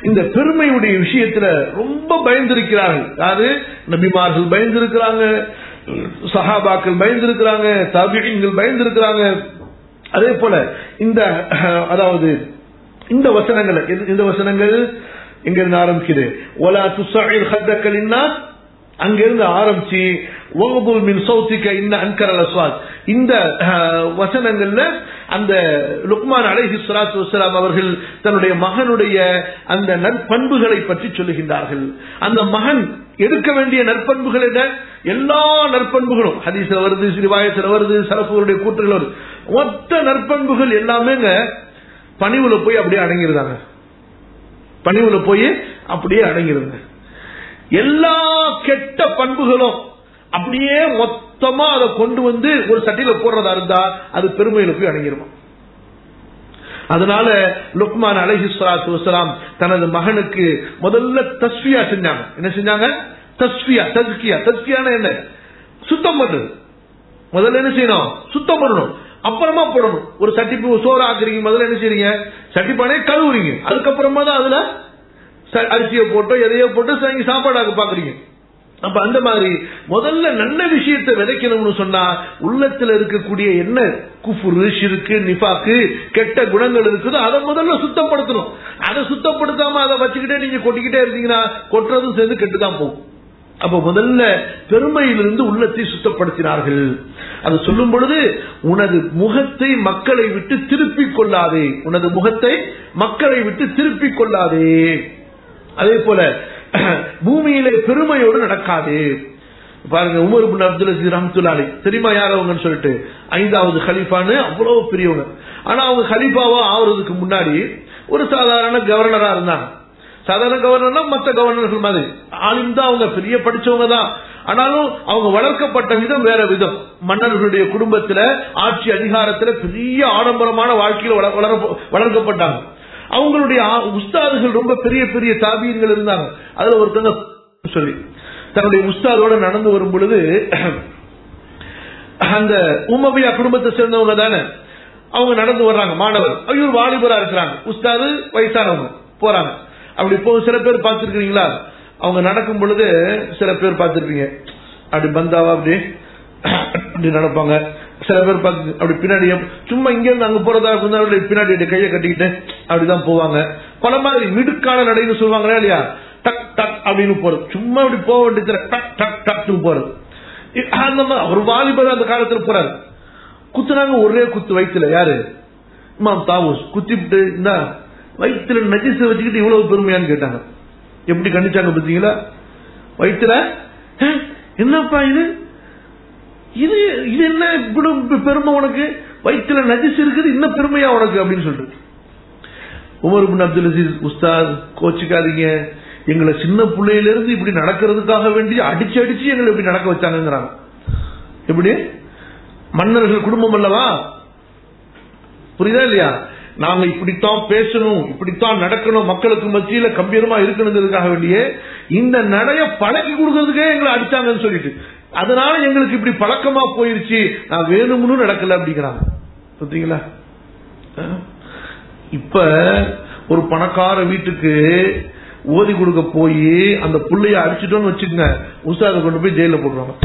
இந்த பெருமையுடைய விஷயத்துல ரொம்ப பயந்திருக்கிறார்கள் யாரு நபிமார்கள் பயந்திருக்கிறாங்க சஹாபாக்கள் பயந்திருக்கிறாங்க தாபிகள் பயந்திருக்கிறாங்க அதே போல இந்த அஹ், அதாவது இந்த வசனங்கள் எது- இந்த வசனங்கள் எங்க இருந்து ஆரம்பிக்குது ஒலா துசாயில் ஹத்தக்கலின்னா அங்கிருந்து ஆரம்பிச்சு ஒகுபுல் மின் சௌத்திக்க இந்த அன்கரல் அஸ்வாத் இந்த அஹ், வசனங்கள்ல அந்த லுக்மான் அலைஹி ஸலாத்து வஸலாம் அவர்கள் தன்னுடைய மகனுடைய அந்த நற்பண்புகளை பற்றி சொல்லுகின்றார்கள் அந்த மகன் எடுக்க வேண்டிய நற்பண்புகள் என்ன எல்லா நற்பண்புகளும் ஹதீஸ்ல வருது சிறுவாயத்தில் வருது சரப்புகளுடைய கூற்றுகள் வருது மொத்த நற்பண்புகள் எல்லாமேங்க பணிவுல போய் அப்படியே அடங்கிருந்தாங்க பணிவுல போய் அப்படியே அடங்கிருங்க எல்லா கெட்ட பண்புகளும் அப்படியே மொத்தமா அதை கொண்டு வந்து ஒரு சட்டியில போடுறதா இருந்தா அது பெருமையில போய் அடங்கிருமா அதனால லுக்மான் அலைஹி ஸலாத்து வஸலாம் தனது மகனுக்கு முதல்ல தஸ்பியா செஞ்சாங்க என்ன செஞ்சாங்க தஸ்பியா தஸ்கியா தஸ்கியான என்ன சுத்தம் பண்றது முதல்ல என்ன செய்யணும் சுத்தம் பண்ணணும் அப்புறமா போடணும் ஒரு சட்டி பூ சோறு ஆக்குறீங்க முதல்ல என்ன செய்றீங்க சட்டி பானையை கழுவுறீங்க அதுக்கப்புறமா தான் அதுல ச- அரிசியை போட்டோ எதையோ போட்டு நீங்க சாப்பாடாக்க பாக்குறீங்க அப்ப அந்த மாதிரி முதல்ல நல்ல விஷயத்தை விதைக்கணும்னு சொன்னா உள்ளத்துல இருக்கக்கூடிய என்ன குஃபுரு ஷிருக்கு நிஃபாக்கு கெட்ட குணங்கள் இருக்குதோ அதை முதல்ல சுத்தப்படுத்தணும் அதை சுத்தப்படுத்தாம அதை வச்சுக்கிட்டே நீங்க கொட்டிக்கிட்டே இருந்தீங்கன்னா கொட்டுறதும் சேர்ந்து கெட்டுதான் போகும் அப்ப முதல்ல பெருமையிலிருந்து உள்ளத்தை சுத்தப்படுத்தினார்கள் அது சொல்லும் பொழுது உனது முகத்தை மக்களை விட்டு திருப்பிக் கொள்ளாதே உனது முகத்தை மக்களை விட்டு திருப்பிக் கொள்ளாதே அதே போல பூமியிலே பெருமையோடு நடக்காதே பாருங்க உமர் பின் அப்துல் அசீஸ் ரஹமத்துல்லாலி தெரியுமா யார் அவங்கன்னு சொல்லிட்டு ஐந்தாவது ஹலீஃபான்னு அவ்வளவு பெரியவங்க ஆனா அவங்க ஹலீஃபாவா ஆவறதுக்கு முன்னாடி ஒரு சாதாரண கவர்னரா இருந்தாங்க சாதாரண கவர்னர்னா மத்த கவர்னர்கள் மாதிரி ஆளும் தான் அவங்க பெரிய படிச்சவங்க தான் ஆனாலும் அவங்க வளர்க்கப்பட்ட விதம் வேற விதம் மன்னர்களுடைய குடும்பத்துல ஆட்சி அதிகாரத்துல பெரிய ஆடம்பரமான வாழ்க்கையில வள- வளர- வளர்க்கப்பட்டாங்க அவங்களுடைய ஆ- உஸ்தாதுகள் ரொம்ப பெரிய பெரிய தாபியங்கள் இருந்தாங்க அதுல ஒருத்தங்க சொல்லி தன்னுடைய உஸ்தாதோட நடந்து வரும் பொழுது அந்த உமபியா குடும்பத்தை சேர்ந்தவங்க தானே அவங்க நடந்து வர்றாங்க மாணவர் ஐயோ வாலிபரா இருக்கிறாங்க உஸ்தாது வயசானவங்க போறாங்க அப்படி போ சில பேர் பார்த்திருக்கீங்களா அவங்க நடக்கும் பொழுது சில பேர் பார்த்திருப்பீங்க அப்படி பந்தாவா அப்படி அப்படி நடப்பாங்க சில பேர் பார்த்து அப்படி பின்னாடி சும்மா இங்க இருந்து அங்க போறதா இருந்தா அப்படி பின்னாடி இப்படி கையை கட்டிக்கிட்டு அப்படிதான் போவாங்க பல மாதிரி மிடுக்கான நடைன்னு சொல்லுவாங்களா இல்லையா டக் டக் அப்படின்னு போறது சும்மா இப்படி போக வேண்டியதுல டக் டக் டக்னு போறது இ- அந்த மாதிரி ஒரு வாலிபர் அந்த காலத்துல போறாரு குத்துனாங்க ஒரே குத்து வயித்துல யாரு இமாம் தாவூஸ் குத்திவிட்டு இந்த வயித்துல நஜிச வச்சுக்கிட்டு இவ்வளவு பெருமையான்னு கேட்டாங்க எப்படி கண்டிச்சாங்க பாத்தீங்களா வயித்துல "ஹே, என்னப்பா இது இது இது என்ன இப்படி பெருமை உனக்கு வயித்துல நஜிஸ் இருக்குது இன்னும் பெருமையா உனக்கு அப்படின்னு சொல்லிட்டு உமர் பின் அப்துல் அசீஸ் உஸ்தாத் கோச்சுக்காதீங்க எங்களை சின்ன பிள்ளையில இருந்து இப்படி நடக்கிறதுக்காக வேண்டி அடிச்சு அடிச்சு எங்களை இப்படி நடக்க வச்சாங்கங்கிறாங்க எப்படி மன்னர்கள் குடும்பம் அல்லவா புரியுதா இல்லையா நாங்க இப்படித்தான் பேசணும் இப்படித்தான் நடக்கணும் மக்களுக்கு மத்தியில கம்பீரமா இருக்கணுங்கிறதுக்காக வேண்டியே இந்த நடைய பழக்கி கொடுக்கறதுக்கே எங்களை அடிச்சாங்கன்னு சொல்லிட்டு அதனால எங்களுக்கு இப்படி பழக்கமா போயிருச்சு நான் வேணும்னு நடக்கல அப்படிங்கிறாங்க புரியுங்களா அஹ். இப்ப ஒரு பணக்கார வீட்டுக்கு ஓதி கொடுக்க போய் அந்த புள்ளைய அடிச்சிட்டோம்னு வச்சுக்கோங்க உஸ்தாதை கொண்டு போய் ஜெயில போடுவாங்க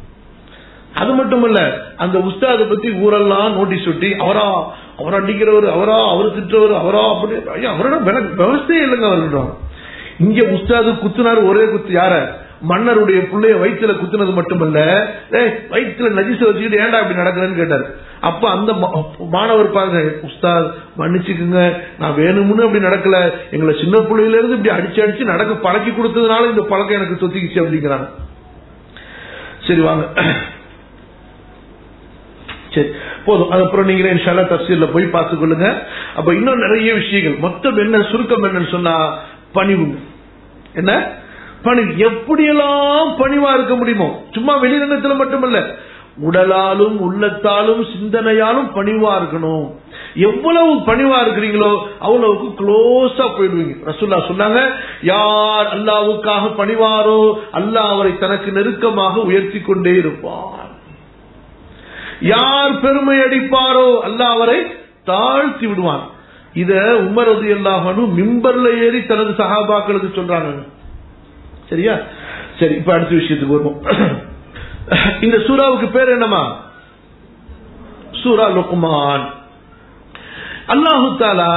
அது மட்டும் இல்ல அந்த உஸ்தாத பத்தி ஊரெல்லாம் நோட்டீஸ் ஒட்டி அவரா அவர் அடிக்கிறவர் அவரா அவர் திட்டுறவர் அவரா அப்படி ஐயா, அவரோட வில- விவசாயே இல்லைங்க அவர்ன்றாங்க இங்க உஸ்தாது குத்துனாரு ஒரே குத்து யார மன்னருடைய பிள்ளைய வயிற்றுல குத்துனது மட்டுமல்ல ஏய் வயிற்றுல நஜிச வச்சுக்கிட்டு ஏன்டா இப்படி நடக்கிறேன்னு கேட்டாரு அப்ப அந்த மா- மாணவர் பாருங்க உஸ்தாத் மன்னிச்சுக்குங்க நான் வேணும்னு அப்படி நடக்கல எங்களை சின்ன பிள்ளையில இருந்து இப்படி அடிச்சு அடிச்சு நடக்க பழக்கி கொடுத்ததுனால இந்த பழக்கம் எனக்கு தொத்திக்கிச்சு அப்படிங்கிறாங்க சரி வாங்க சரி போதும் அதுக்கப்புறம் நீங்களே இன்ஷால்லா தப்சீர்ல போய் பார்த்துக் கொள்ளுங்க அப்ப இன்னும் நிறைய விஷயங்கள் மொத்தம் என்ன சுருக்கம் என்னன்னு சொன்னா பணிவு என்ன பணிவு எப்படியெல்லாம் பணிவா இருக்க முடியுமோ சும்மா வெளிரங்கத்துல மட்டுமல்ல உடலாலும் உள்ளத்தாலும் சிந்தனையாலும் பணிவா இருக்கணும் எவ்வளவு பணிவா இருக்கிறீங்களோ அவ்வளவுக்கு க்ளோஸா போயிடுவீங்க ரசூல்லா சொன்னாங்க யார் அல்லாவுக்காக பணிவாரோ அல்லாஹ் அவரை தனக்கு நெருக்கமாக உயர்த்தி கொண்டே இருப்பார் யார் பெருமை அடிப்பாரோ அல்லாஹ் அவரை தாழ்த்தி விடுவான் இத உமர் ரதி அல்லாஹனு மிம்பர்ல ஏறி தனது சஹாபாக்களுக்கு சொல்றாங்க சரியா சரி இப்ப அடுத்த விஷயத்துக்கு வருவோம் இந்த சூறாவுக்கு பேர் என்னமா சூரா லுக்மான் அல்லாஹு தாலா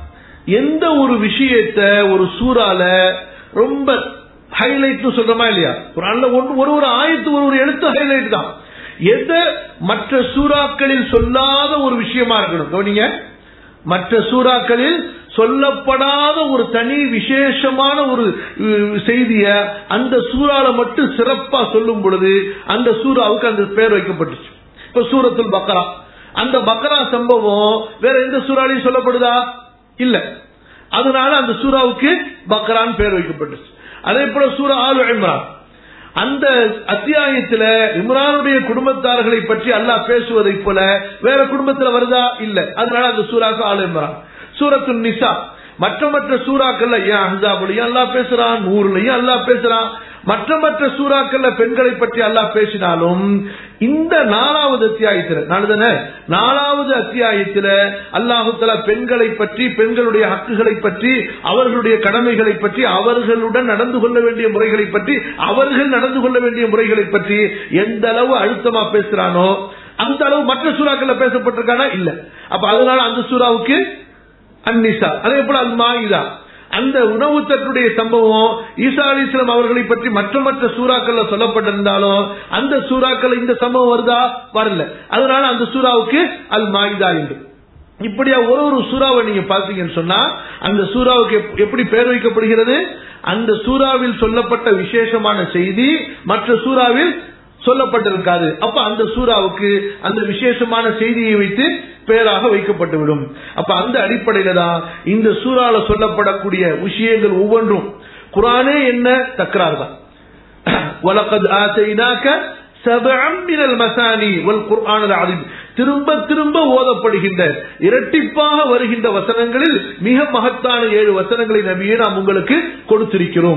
எந்த ஒரு விஷயத்த ஒரு சூறால ரொம்ப ஹைலைட் சொல்றோமா இல்லையா ஒரு நல்ல ஒன்று ஒரு ஒரு ஆயத்து ஒரு ஒரு எழுத்து ஹைலைட் தான் எதை மற்ற சூறாக்களில் சொல்லாத ஒரு விஷயமா இருக்கணும் கவனிங்க மற்ற சூறாக்களில் சொல்லப்படாத ஒரு தனி விசேஷமான ஒரு அஹ், செய்திய அந்த சூறால மட்டும் சிறப்பா சொல்லும் பொழுது அந்த சூறாவுக்கு அந்த பேர் வைக்கப்பட்டுச்சு இப்ப சூரத்துல் பக்ரா அந்த பக்ரா சம்பவம் வேற எந்த சூறாலையும் சொல்லப்படுதா இல்ல அதனால அந்த சூறாவுக்கு பக்ரான் பேர் வைக்கப்பட்டுச்சு அதே போல சூரா ஆலு இம்ரான் அந்த அத்தியாயத்துல இம்ரானுடைய குடும்பத்தார்களை பற்றி அல்லாஹ் பேசுவதை போல வேற குடும்பத்துல வருதா இல்ல அதனால அந்த சூறாக்கு ஆலு இம்ரான் சூரத்து நிசா மற்ற மற்ற சூறாக்கள்ல ஏன் அஹாபுலையும் அல்லாஹ் பேசுறான் நூறுலையும் அல்லாஹ் பேசுறான் மற்ற மற்ற சூறாக்கள்ல பெண்களை பற்றி அல்லாஹ் பேசினாலும் இந்த நாலாவது அத்தியாயத்துல நாலுதானே நாலாவது அத்தியாயத்துல அல்லாஹு தலா பெண்களை பற்றி பெண்களுடைய ஹக்குகளை பற்றி அவர்களுடைய கடமைகளை பற்றி அவர்களுடன் நடந்து கொள்ள வேண்டிய முறைகளை பற்றி அவர்கள் நடந்து கொள்ள வேண்டிய முறைகளை பற்றி எந்த அளவு அழுத்தமா பேசுறானோ அந்த அளவு மற்ற சூறாக்கள்ல பேசப்பட்டிருக்கானா இல்ல அப்ப அதனால அந்த சூறாவுக்கு அந்நிசா அதே போல அல் மாயிதா அந்த உணவு தட்டுடைய சம்பவம் ஈசா அலிஸ்லாம் அவர்களை பற்றி மற்ற மற்ற சூறாக்கள்ல சொல்லப்பட்டிருந்தாலும் அந்த சூறாக்கள் இந்த சம்பவம் வருதா வரல அதனால அந்த சூறாவுக்கு அல் மாயிதா என்று இப்படியா ஒரு ஒரு சூறாவை நீங்க பாத்தீங்கன்னு சொன்னா அந்த சூறாவுக்கு எப்- எப்படி பேர் வைக்கப்படுகிறது அந்த சூறாவில் சொல்லப்பட்ட விசேஷமான செய்தி மற்ற சூறாவில் சொல்லப்பட்டிருக்காது அப்ப அந்த சூறாவுக்கு அந்த விசேஷமான செய்தியை வைத்து பெயராக வைக்கப்பட்டுவிடும் அப்ப அந்த அடிப்படையில தான் இந்த சூறால சொல்லப்படக்கூடிய விஷயங்கள் ஒவ்வொன்றும் குரானே என்ன தக்கராறு தான் وَلَقَدْ آتَيْنَاكَ سَبْعًا مِنَ الْمَثَانِي وَالْقُرْآنِ الْعَظِيمِ திரும்ப திரும்ப ஓதப்படுகின்ற இரட்டிப்பாக வருகின்ற வசனங்களில் மிக மகத்தான ஏழு வசனங்களை நபியே நாம் உங்களுக்கு கொடுத்திருக்கிறோம்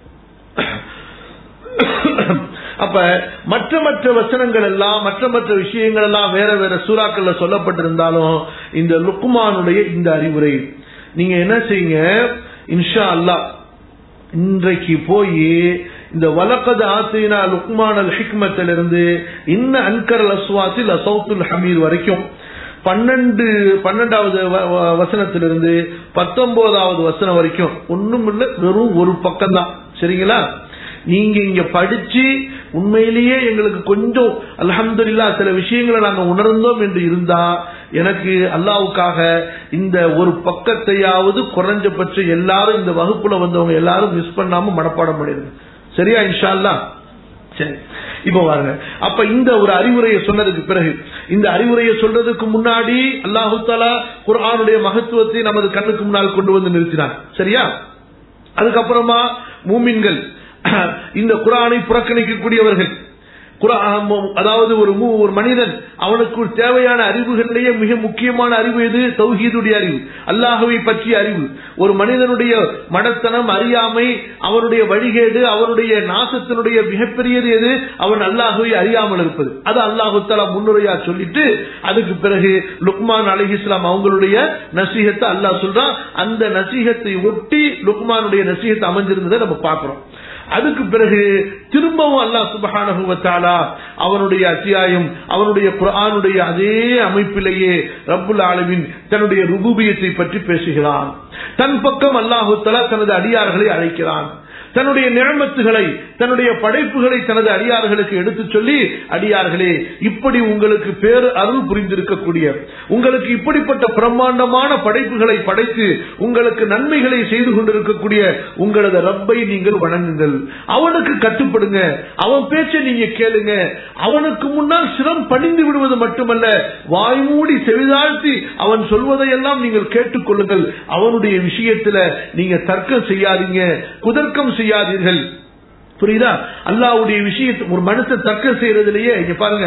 அப்ப மற்ற மற்ற வசனங்கள் எல்லாம் மற்ற மற்ற விஷயங்கள் எல்லாம் வேற வேற சூறாக்கள்ல சொல்லப்பட்டிருந்தாலும் இந்த லுக்குமானுடைய இந்த அறிவுரை நீங்க என்ன செய்யுங்க இன்ஷா அல்லாஹ் இன்றைக்கு போய் இந்த வலக்கது ஆசைனா லுக்மான் அல் ஹிக்மத்திலிருந்து இன்ன அன்கர் அஸ்வாத்தில் அசௌத்துல் ஹமீர் வரைக்கும் பன்னெண்டு பன்னெண்டாவது வ- வ- வசனத்திலிருந்து பத்தொன்பதாவது வசனம் வரைக்கும் ஒண்ணும் இல்ல வெறும் ஒரு பக்கம் தான் சரிங்களா நீங்க இங்க படிச்சு உண்மையிலேயே எங்களுக்கு கொஞ்சம் அல்ஹம்துலில்லாஹ் சில விஷயங்களை நாங்க உணர்ந்தோம் என்று இருந்தா எனக்கு அல்லாவுக்காக இந்த ஒரு பக்கத்தையாவது குறைஞ்சபட்சம் எல்லாரும் இந்த வகுப்புல வந்தவங்க எல்லாரும் மிஸ் பண்ணாம மனப்பாடம் பண்ணிருங்க சரியா இன்ஷா அல்லாஹ் சரி இப்ப பாருங்க அப்ப இந்த ஒரு அறிவுரையை சொன்னதுக்கு பிறகு இந்த அறிவுரையை சொல்றதுக்கு முன்னாடி அல்லாஹு தாலா குர்ஆனுடைய மகத்துவத்தை நமது கண்ணுக்கு முன்னால் கொண்டு வந்து நிறுத்தினான் சரியா அதுக்கப்புறமா மூமின்கள் இந்த குரானை புறக்கணிக்கக்கூடியவர்கள் குரா- அதாவது ஒரு மூ- ஒரு மனிதன் அவனுக்கு தேவையான அறிவுகளிலேயே மிக முக்கியமான அறிவு எது தௌஹீதுடைய அறிவு அல்லாஹுவை பற்றிய அறிவு ஒரு மனிதனுடைய மடத்தனம் அறியாமை அவனுடைய வழிகேடு அவனுடைய நாசத்தினுடைய மிகப்பெரியது எது அவன் அல்லாஹுவை அறியாமல் இருப்பது அது அல்லாஹு தலா முன்னுரையா சொல்லிட்டு அதுக்கு பிறகு லுக்மான் அலி இஸ்லாம் அவங்களுடைய நசீகத்தை அல்லாஹ் சொல்றான் அந்த நசீகத்தை ஒட்டி லுக்மானுடைய நசீகத்தை அமைஞ்சிருந்ததை நம்ம பார்க்கிறோம் அதுக்கு பிறகு திரும்பவும் அல்லாஹ் சுபஹானஹு வ தஆலா அவனுடைய அத்தியாயம் அவனுடைய குர்ஆனுடைய அதே அமைப்பிலேயே ரப்புல் ஆலமீன் தன்னுடைய ருபூபியத்தை பற்றி பேசுகிறான் தன் பக்கம் அல்லாஹு தஆலா தனது அடியார்களை அழைக்கிறான் தன்னுடைய நிழமத்துகளை தன்னுடைய படைப்புகளை தனது அடியார்களுக்கு எடுத்துச் சொல்லி அடியார்களே இப்படி உங்களுக்கு பேரு அருள் புரிந்திருக்கக்கூடிய உங்களுக்கு இப்படிப்பட்ட பிரம்மாண்டமான படைப்புகளை படைத்து உங்களுக்கு நன்மைகளை செய்து கொண்டிருக்கக்கூடிய உங்களது ரப்பை நீங்கள் வணங்குங்கள் அவனுக்கு கட்டுப்படுங்க அவன் பேச்சை நீங்க கேளுங்க அவனுக்கு முன்னால் சிரம் பணிந்து விடுவது மட்டுமல்ல வாய்மூடி செவிதாழ்த்தி அவன் சொல்வதையெல்லாம் நீங்கள் கேட்டுக்கொள்ளுங்கள் அவனுடைய விஷயத்துல நீங்க தர்க்கம் செய்யாதீங்க குதர்க்கம் செய்யாதீர்கள் புரியுதா அல்லாவுடைய விஷயத்தை ஒரு மனுஷன் தர்க்கம் செய்யறதுலயே இங்க பாருங்க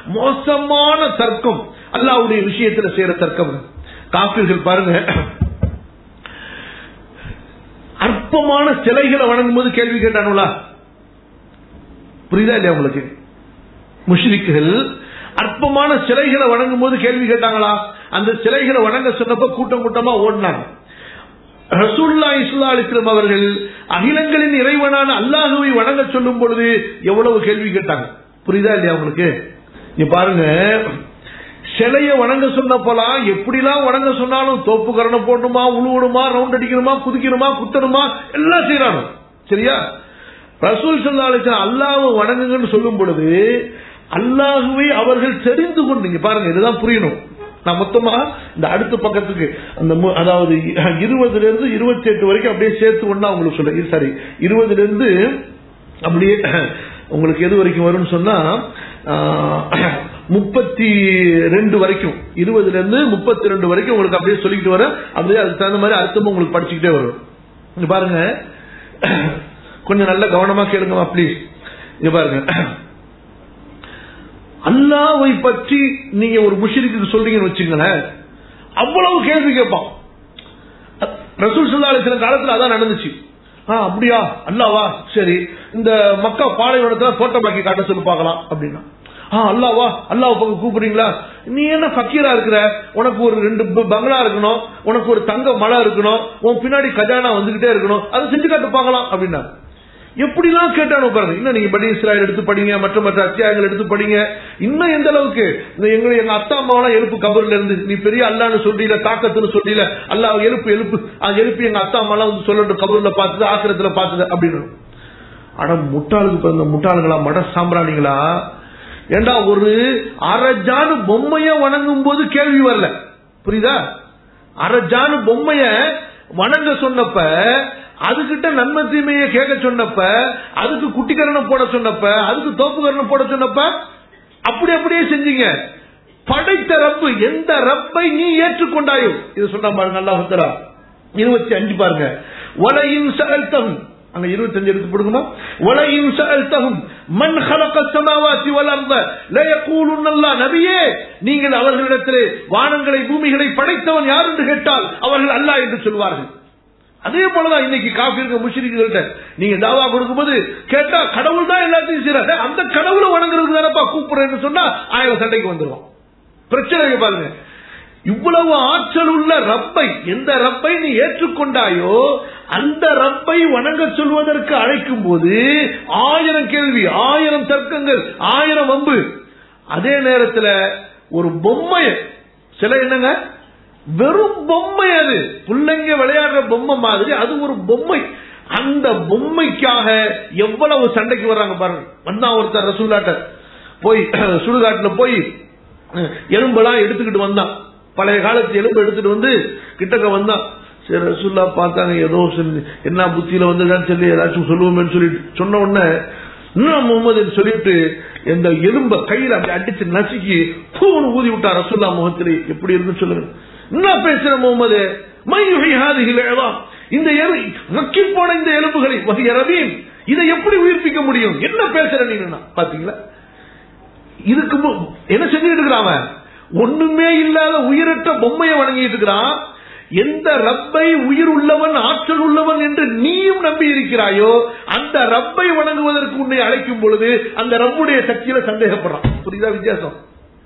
மோசமான தர்க்கம் அல்லாவுடைய விஷயத்துல செய்யற தர்க்கம் காப்பீர்கள் பாருங்க அற்பமான சிலைகளை வணங்கும் போது கேள்வி கேட்டானுங்களா புரியுதா இல்லையா உங்களுக்கு முஷ்ரிக்குகள் அற்பமான சிலைகளை வணங்கும் போது கேள்வி கேட்டாங்களா அந்த சிலைகளை வணங்க சொன்னப்ப கூட்டம் கூட்டமா ஓடினாங்க ரசூல்லா இஸ்லா அலிஸ்லாம் அவர்கள் அகிலங்களின் இறைவனான அல்லாஹுவை வணங்க சொல்லும் பொழுது எவ்வளவு கேள்வி கேட்டாங்க புரியுதா இல்லையா உங்களுக்கு நீ பாருங்க சிலைய வணங்க சொன்னப்பலாம் எப்படிலாம் வணங்க சொன்னாலும் தோப்பு கரணை போடணுமா உழுவணுமா ரவுண்ட் அடிக்கணுமா குதிக்கணுமா குத்தணுமா எல்லாம் செய்யறாங்க சரியா ரசூல் சல்லா அலிஸ்லாம் அல்லாஹ்வை வணங்குங்கன்னு சொல்லும் பொழுது அல்லாஹுவை அவர்கள் தெரிந்து கொண்டு இங்க பாருங்க இதுதான் புரியணும் நான் மொத்தமா இந்த அடுத்த பக்கத்துக்கு அந்த மு- அதாவது இருபதுல இருந்து இருபத்தி எட்டு வரைக்கும் அப்படியே சேர்த்து ஒண்ணா உங்களுக்கு சொல்ல சாரி இருபதுல இருந்து அப்படியே உங்களுக்கு எது வரைக்கும் வரும்னு சொன்னா முப்பத்தி ரெண்டு வரைக்கும் இருபதுல இருந்து முப்பத்தி ரெண்டு வரைக்கும் உங்களுக்கு அப்படியே சொல்லிக்கிட்டு வரேன் அப்படியே அதுக்கு தகுந்த மாதிரி அர்த்தமும் உங்களுக்கு படிச்சுக்கிட்டே வரும் இங்க பாருங்க கொஞ்சம் நல்ல கவனமா கேளுங்கம்மா ப்ளீஸ் இங்க பாருங்க அல்லாவை பற்றி நீங்க ஒரு முஷிரிக்கு சொல்றீங்கன்னு வச்சுங்களேன் அவ்வளவு கேள்வி கேட்பான் ரசூல் சுல்லா சில காலத்துல அதான் நடந்துச்சு ஆ அப்படியா அல்லாவா சரி இந்த மக்கா பாலைவனத்துல போட்டோ பாக்கி காட்ட சொல்லி பார்க்கலாம் அப்படின்னா ஆ அல்லாவா அல்லாஹ் பக்கம் கூப்பிடுறீங்களா நீ என்ன ஃபக்கீரா இருக்கிற உனக்கு ஒரு ரெண்டு ப- பங்களா இருக்கணும் உனக்கு ஒரு தங்க மலை இருக்கணும் உன் பின்னாடி கஜானா வந்துகிட்டே இருக்கணும் அதை செஞ்சு காட்டு பார்க்கலாம் அப்படின்னா எப்படிலாம் கேட்டானு பாருங்க இன்னும் நீங்க படி இஸ்ராயல் எடுத்து படிங்க மற்ற மற்ற அத்தியாயங்கள் எடுத்து படிங்க இன்னும் எந்த அளவுக்கு இந்த எங்க எங்க அத்தா அம்மாவெல்லாம் எழுப்பு கபர்ல இருந்து நீ பெரிய அல்லான்னு சொல்றீல தாக்கத்துன்னு சொல்றீல அல்லாஹ் எழுப்பு எழுப்பு அது எழுப்பி எங்க அத்தா அம்மாலாம் வந்து சொல்லட்டும் கபர்ல பார்த்தது ஆக்கிரத்துல பார்த்தது அப்படின்னு அட முட்டாளுக்கு பிறந்த முட்டாளுங்களா மட சாம்பிராணிங்களா ஏண்டா ஒரு அரஜானு பொம்மைய வணங்கும் போது கேள்வி வரல புரியுதா அரஜானு பொம்மைய வணங்க சொன்னப்ப அதுகிட்ட நன்மை தீமையை கேட்க சொன்னப்ப அதுக்கு குட்டிக்கரணம் போட சொன்னப்ப அதுக்கு தோப்புக்கரணம் போட சொன்னப்ப அப்படி அப்படியே செஞ்சீங்க படைத்த ரப்பு எந்த ரப்பை நீ ஏற்றுக்கொண்டாயோ இது சொன்னா பாருங்க அல்லாஹ் இருபத்தி அஞ்சு பாருங்க வலையின் சகல்தம் அங்க இருபத்தஞ்சு எடுத்து போடுங்கம்மா வலையின் சகல்தகும் மண் خلق السماوات والارض لا يقولون الله நபியே நீங்கள் அவர்களிடத்திலே வானங்களை பூமிகளை படைத்தவன் யார் என்று கேட்டால் அவர்கள் அல்லாஹ் என்று சொல்வார்கள் அதே போலதான் இன்னைக்கு காஃபிர்கள் முஷ்ரிக்குகள்ட்ட நீங்க தாவா கொடுக்கும்போது கேட்டா கடவுள் தான் எல்லாத்தையும் செய்யறாரு அந்த கடவுளை வணங்குறதுக்கு தானப்பா கூப்பிடுறேன்னு சொன்னா ஆயிரம் சண்டைக்கு வந்துருவான் பிரச்சனை இங்க பாருங்க இவ்வளவு ஆற்றல் உள்ள ரப்பை எந்த ரப்பை நீ ஏற்றுக்கொண்டாயோ அந்த ரப்பை வணங்க சொல்வதற்கு அழைக்கும் போது ஆயிரம் கேள்வி ஆயிரம் தர்க்கங்கள் ஆயிரம் வம்பு அதே நேரத்துல ஒரு பொம்மை சில என்னங்க வெறும் பொம்மை அது பிள்ளைங்க விளையாடுற பொம்மை மாதிரி அது ஒரு பொம்மை அந்த பொம்மைக்காக எவ்வளவு சண்டைக்கு வர்றாங்க பாருங்க வந்தா ஒருத்தர் ரசூலாட்ட போய் சுடுகாட்டுல போய் எலும்பெல்லாம் எடுத்துக்கிட்டு வந்தான் பழைய காலத்து எலும்பு எடுத்துட்டு வந்து கிட்டக்க வந்தான் சரி ரசூல்லா பார்த்தாங்க ஏதோ சொல்லி- என்ன புத்தியில வந்துதான் சொல்லி ஏதாச்சும் சொல்லுவோமேன்னு சொல்லிட்டு சொன்ன உடனே இன்னும் முகமது சொல்லிட்டு இந்த எலும்ப கையில அப்படி அடிச்சு நசுக்கி பூன்னு ஊதி விட்டா ரசூல்லா முகத்திலே எப்படி இருந்து சொல்லுங்க என்ன பேசுற முகமது மையுகை ஹாதிகள் இந்த எலு மக்கி போன இந்த எலும்புகளை வகை ரவீன் இதை எப்படி உயிர்ப்பிக்க முடியும் என்ன பேசுற நீங்க பாத்தீங்களா இதுக்கு மு- என்ன செஞ்சுட்டு இருக்கிறான் அவன்? ஒண்ணுமே இல்லாத உயிரற்ற பொம்மையை வணங்கிட்டு இருக்கிறான் எந்த ரப்பை உயிர் உள்ளவன் ஆற்றல் உள்ளவன் என்று நீயும் நம்பி இருக்கிறாயோ அந்த ரப்பை வணங்குவதற்கு உன்னை அழைக்கும் பொழுது அந்த ரப்புடைய சக்தியில சந்தேகப்படுறான் புரியுதா வித்தியாசம்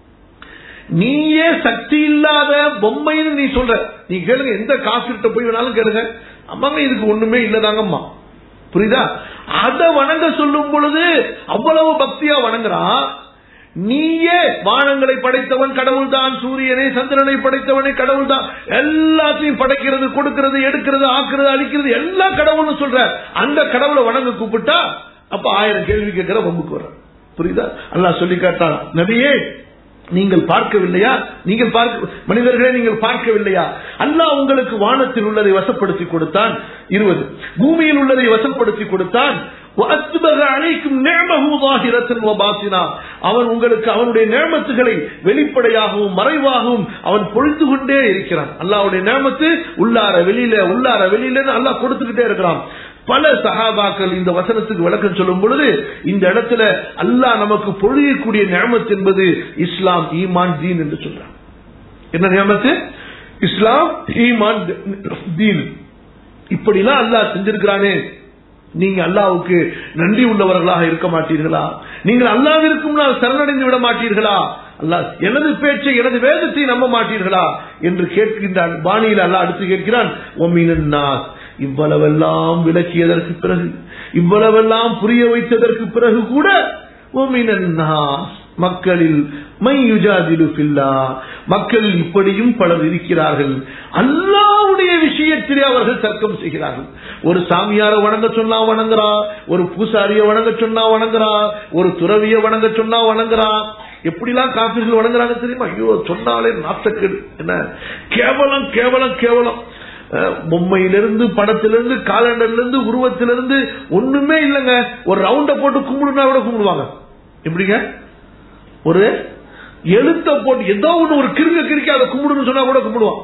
நீயே சக்தி இல்லாத பொம்மைன்னு நீ சொல்ற நீ கேளுங்க எந்த காசுகிட்ட போய் வேணாலும் கேளுங்க அம்மாங்க இதுக்கு ஒண்ணுமே இல்லதாங்கம்மா புரியுதா அத வணங்க சொல்லும் பொழுது அவ்வளவு பக்தியா வணங்குறான் நீயே வானங்களை படைத்தவன் கடவுள் தான் சூரியனை சந்திரனை படைத்தவனை கடவுள் தான் எல்லாத்தையும் படைக்கிறது கொடுக்கிறது எடுக்கிறது ஆக்குறது அழிக்கிறது எல்லாம் கடவுள்னு சொல்ற அந்த கடவுளை வணங்க கூப்பிட்டா அப்ப ஆயிரம் கேள்வி கேட்கிற வம்புக்கு வர புரியுதா அல்லாஹ் சொல்லி காட்டான் நபியே நீங்கள் பார்க்கவில்லையா நீங்கள் பார்க்க மனிதர்களே நீங்கள் பார்க்கவில்லையா அல்லாஹ் உங்களுக்கு வானத்தில் உள்ளதை வசப்படுத்தி கொடுத்தான் இருபது பூமியில் உள்ளதை வசப்படுத்தி கொடுத்தான் وَأَسْبَغَ عَلَيْكُمْ نِعْمَهُ ظَاهِرَةً وَبَاطِنًا. அவன் உங்களுக்கு அவனுடைய நேமத்துகளை வெளிப்படையாகவும் மறைவாகவும் அவன் பொழிந்து கொண்டே இருக்கிறான் அல்லாஹ்வுடைய நேமத்து உள்ளார வெளியில உள்ளார வெளியில அல்லாஹ் கொடுத்துக்கிட்டே இருக்கிறான் பல சஹாபாக்கள் இந்த வசனத்துக்கு விளக்கம் சொல்லும் பொழுது இந்த இடத்துல அல்லாஹ் நமக்கு பொழியக்கூடிய நியமத் என்பது இஸ்லாம் ஈமான் தீன் என்று சொல்றான் என்ன நியமத்து இஸ்லாம் ஈமான் தீன் இப்படிலாம் அல்லாஹ் செஞ்சிருக்கிறானே நீங்க அல்லாவுக்கு நன்றி உள்ளவர்களாக இருக்க மாட்டீர்களா நீங்கள் அல்லாவிற்கும் நான் சரணடைந்து விட மாட்டீர்களா அல்லாஹ் எனது பேச்சை எனது வேதத்தை நம்ப மாட்டீர்களா என்று கேட்கின்றான் பாணியில் அல்லாஹ் அடுத்து கேட்கிறான் ஒமினன் நாஸ் இவ்வளவெல்லாம் விளக்கியதற்கு பிறகு இவ்வளவெல்லாம் புரிய வைத்ததற்கு பிறகு கூட ஒமினன் நாஸ் மக்களில் மையுஜாதிலு ஃபில்லா மக்களில் இப்படியும் பலர் இருக்கிறார்கள் அல்லாவுடைய விஷயத்திலே அவர்கள் தர்க்கம் செய்கிறார்கள் ஒரு சாமியார வணங்க சொன்னா வணங்குறா ஒரு பூசாரிய வணங்க சொன்னா வணங்குறா ஒரு துறவிய வணங்க சொன்னா வணங்குறா எப்படிலாம் காப்பீர்கள் வணங்குறாங்க தெரியுமா ஐயோ சொன்னாலே நாத்தக்கேடு என்ன கேவலம் கேவலம் கேவலம் அஹ், பொம்மையிலிருந்து படத்திலிருந்து காலண்டர்ல உருவத்திலிருந்து ஒண்ணுமே இல்லைங்க ஒரு ரவுண்ட போட்டு கும்பிடுனா கூட கும்பிடுவாங்க எப்படிங்க ஒரு எழுத்த போட்டு ஏதோ ஒண்ணு ஒரு கிறுங்க கிறுக்கி அதை கும்பிடுன்னு சொன்னா கூட கும்பிடுவான்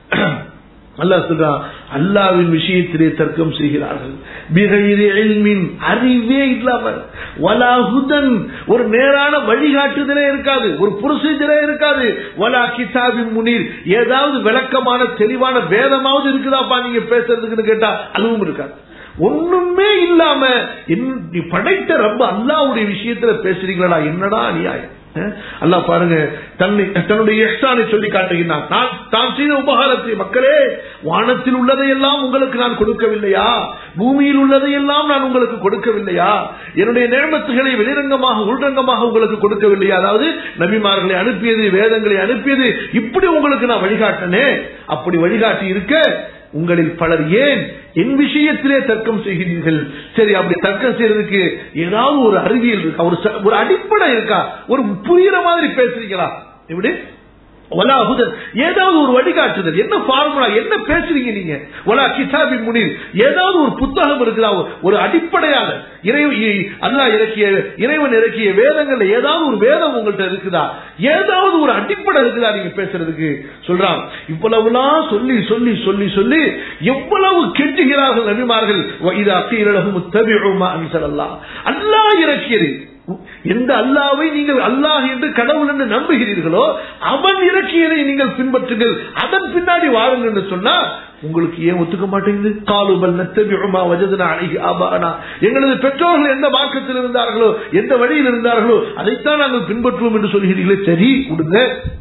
அல்லாஹ் சொல்றான் அல்லாவின் விஷயத்திலே தர்க்கம் செய்கிறார்கள் பிகைரி இல்மின் அறிவே இல்லாமல் வலா ஹுதன் ஒரு நேரான வழிகாட்டுதலே இருக்காது ஒரு ப்ரொசீஜரே இருக்காது வலா கிதாபின் முனீர் ஏதாவது விளக்கமான தெளிவான வேதமாவது இருக்குதாப்பா நீங்க பேசுறதுக்குன்னு கேட்டா அதுவும் இருக்காது ஒண்ணுமே இல்லாம என்- நீ படைத்த ரப்ப அல்லாவுடைய விஷயத்துல பேசுறீங்களா என்னடா அநியாயம் அஹ்? அல்லாஹ் பாருங்க தன்னை தன்னுடைய எஹ்சானை சொல்லி காட்டுகிறான் நான் தான் செய்த உபகாரத்தை மக்களே வானத்தில் உள்ளதையெல்லாம் உங்களுக்கு நான் கொடுக்கவில்லையா பூமியில் உள்ளதையெல்லாம் நான் உங்களுக்கு கொடுக்கவில்லையா என்னுடைய நேர்மத்துகளை வெளிரங்கமாக உள்ரங்கமாக உங்களுக்கு கொடுக்கவில்லையா அதாவது நபிமார்களை அனுப்பியது வேதங்களை அனுப்பியது இப்படி உங்களுக்கு நான் வழிகாட்டினே அப்படி வழிகாட்டி இருக்க உங்களில் பலர் ஏன் என் விஷயத்திலே தர்க்கம் செய்கிறீர்கள் சரி அப்படி தர்க்கம் செய்யறதுக்கு ஏதாவது ஒரு அறிவியல் இருக்கா ஒரு ச- ஒரு அடிப்படை இருக்கா ஒரு புரியுற மாதிரி பேசுறீங்களா இப்படி ஒலா ஹுதன் ஏதாவது ஒரு வழிகாட்டுதல் என்ன ஃபார்முலா என்ன பேசுறீங்க நீங்க ஒலா கிதாபி முனீர் ஏதாவது ஒரு புத்தகம் இருக்குதா ஒரு அடிப்படையாக இறை அல்லாஹ் இறக்கிய இறைவன் இறக்கிய வேதங்கள்ல ஏதாவது ஒரு வேதம் உங்கள்ட்ட இருக்குதா ஏதாவது ஒரு அடிப்படை இருக்குதா நீங்க பேசுறதுக்கு சொல்றான் இவ்வளவுலாம் சொல்லி சொல்லி சொல்லி சொல்லி எவ்வளவு கெட்டுகிறார்கள் நபிமார்கள் இது அக்கீரலகும் தபிழுமா அன்சலல்லா அல்லாஹ் இறக்கியது எந்த அல்லாவை நீங்கள் அல்லாஹ் என்று கடவுள் என்று நம்புகிறீர்களோ அவன் இறக்கியதை நீங்கள் பின்பற்றுங்கள் அதன் பின்னாடி வாருங்கள் என்று சொன்னா உங்களுக்கு ஏன் ஒத்துக்க மாட்டேங்குது காலுபல் நத்தபிஉமா வஜதனா அலைஹி ஆபானா எங்களது பெற்றோர்கள் எந்த மார்க்கத்தில் இருந்தார்களோ எந்த வழியில் இருந்தார்களோ அதைத்தான் நாங்கள் பின்பற்றுவோம் என்று சொல்கிறீர்களே சரி விடுங்க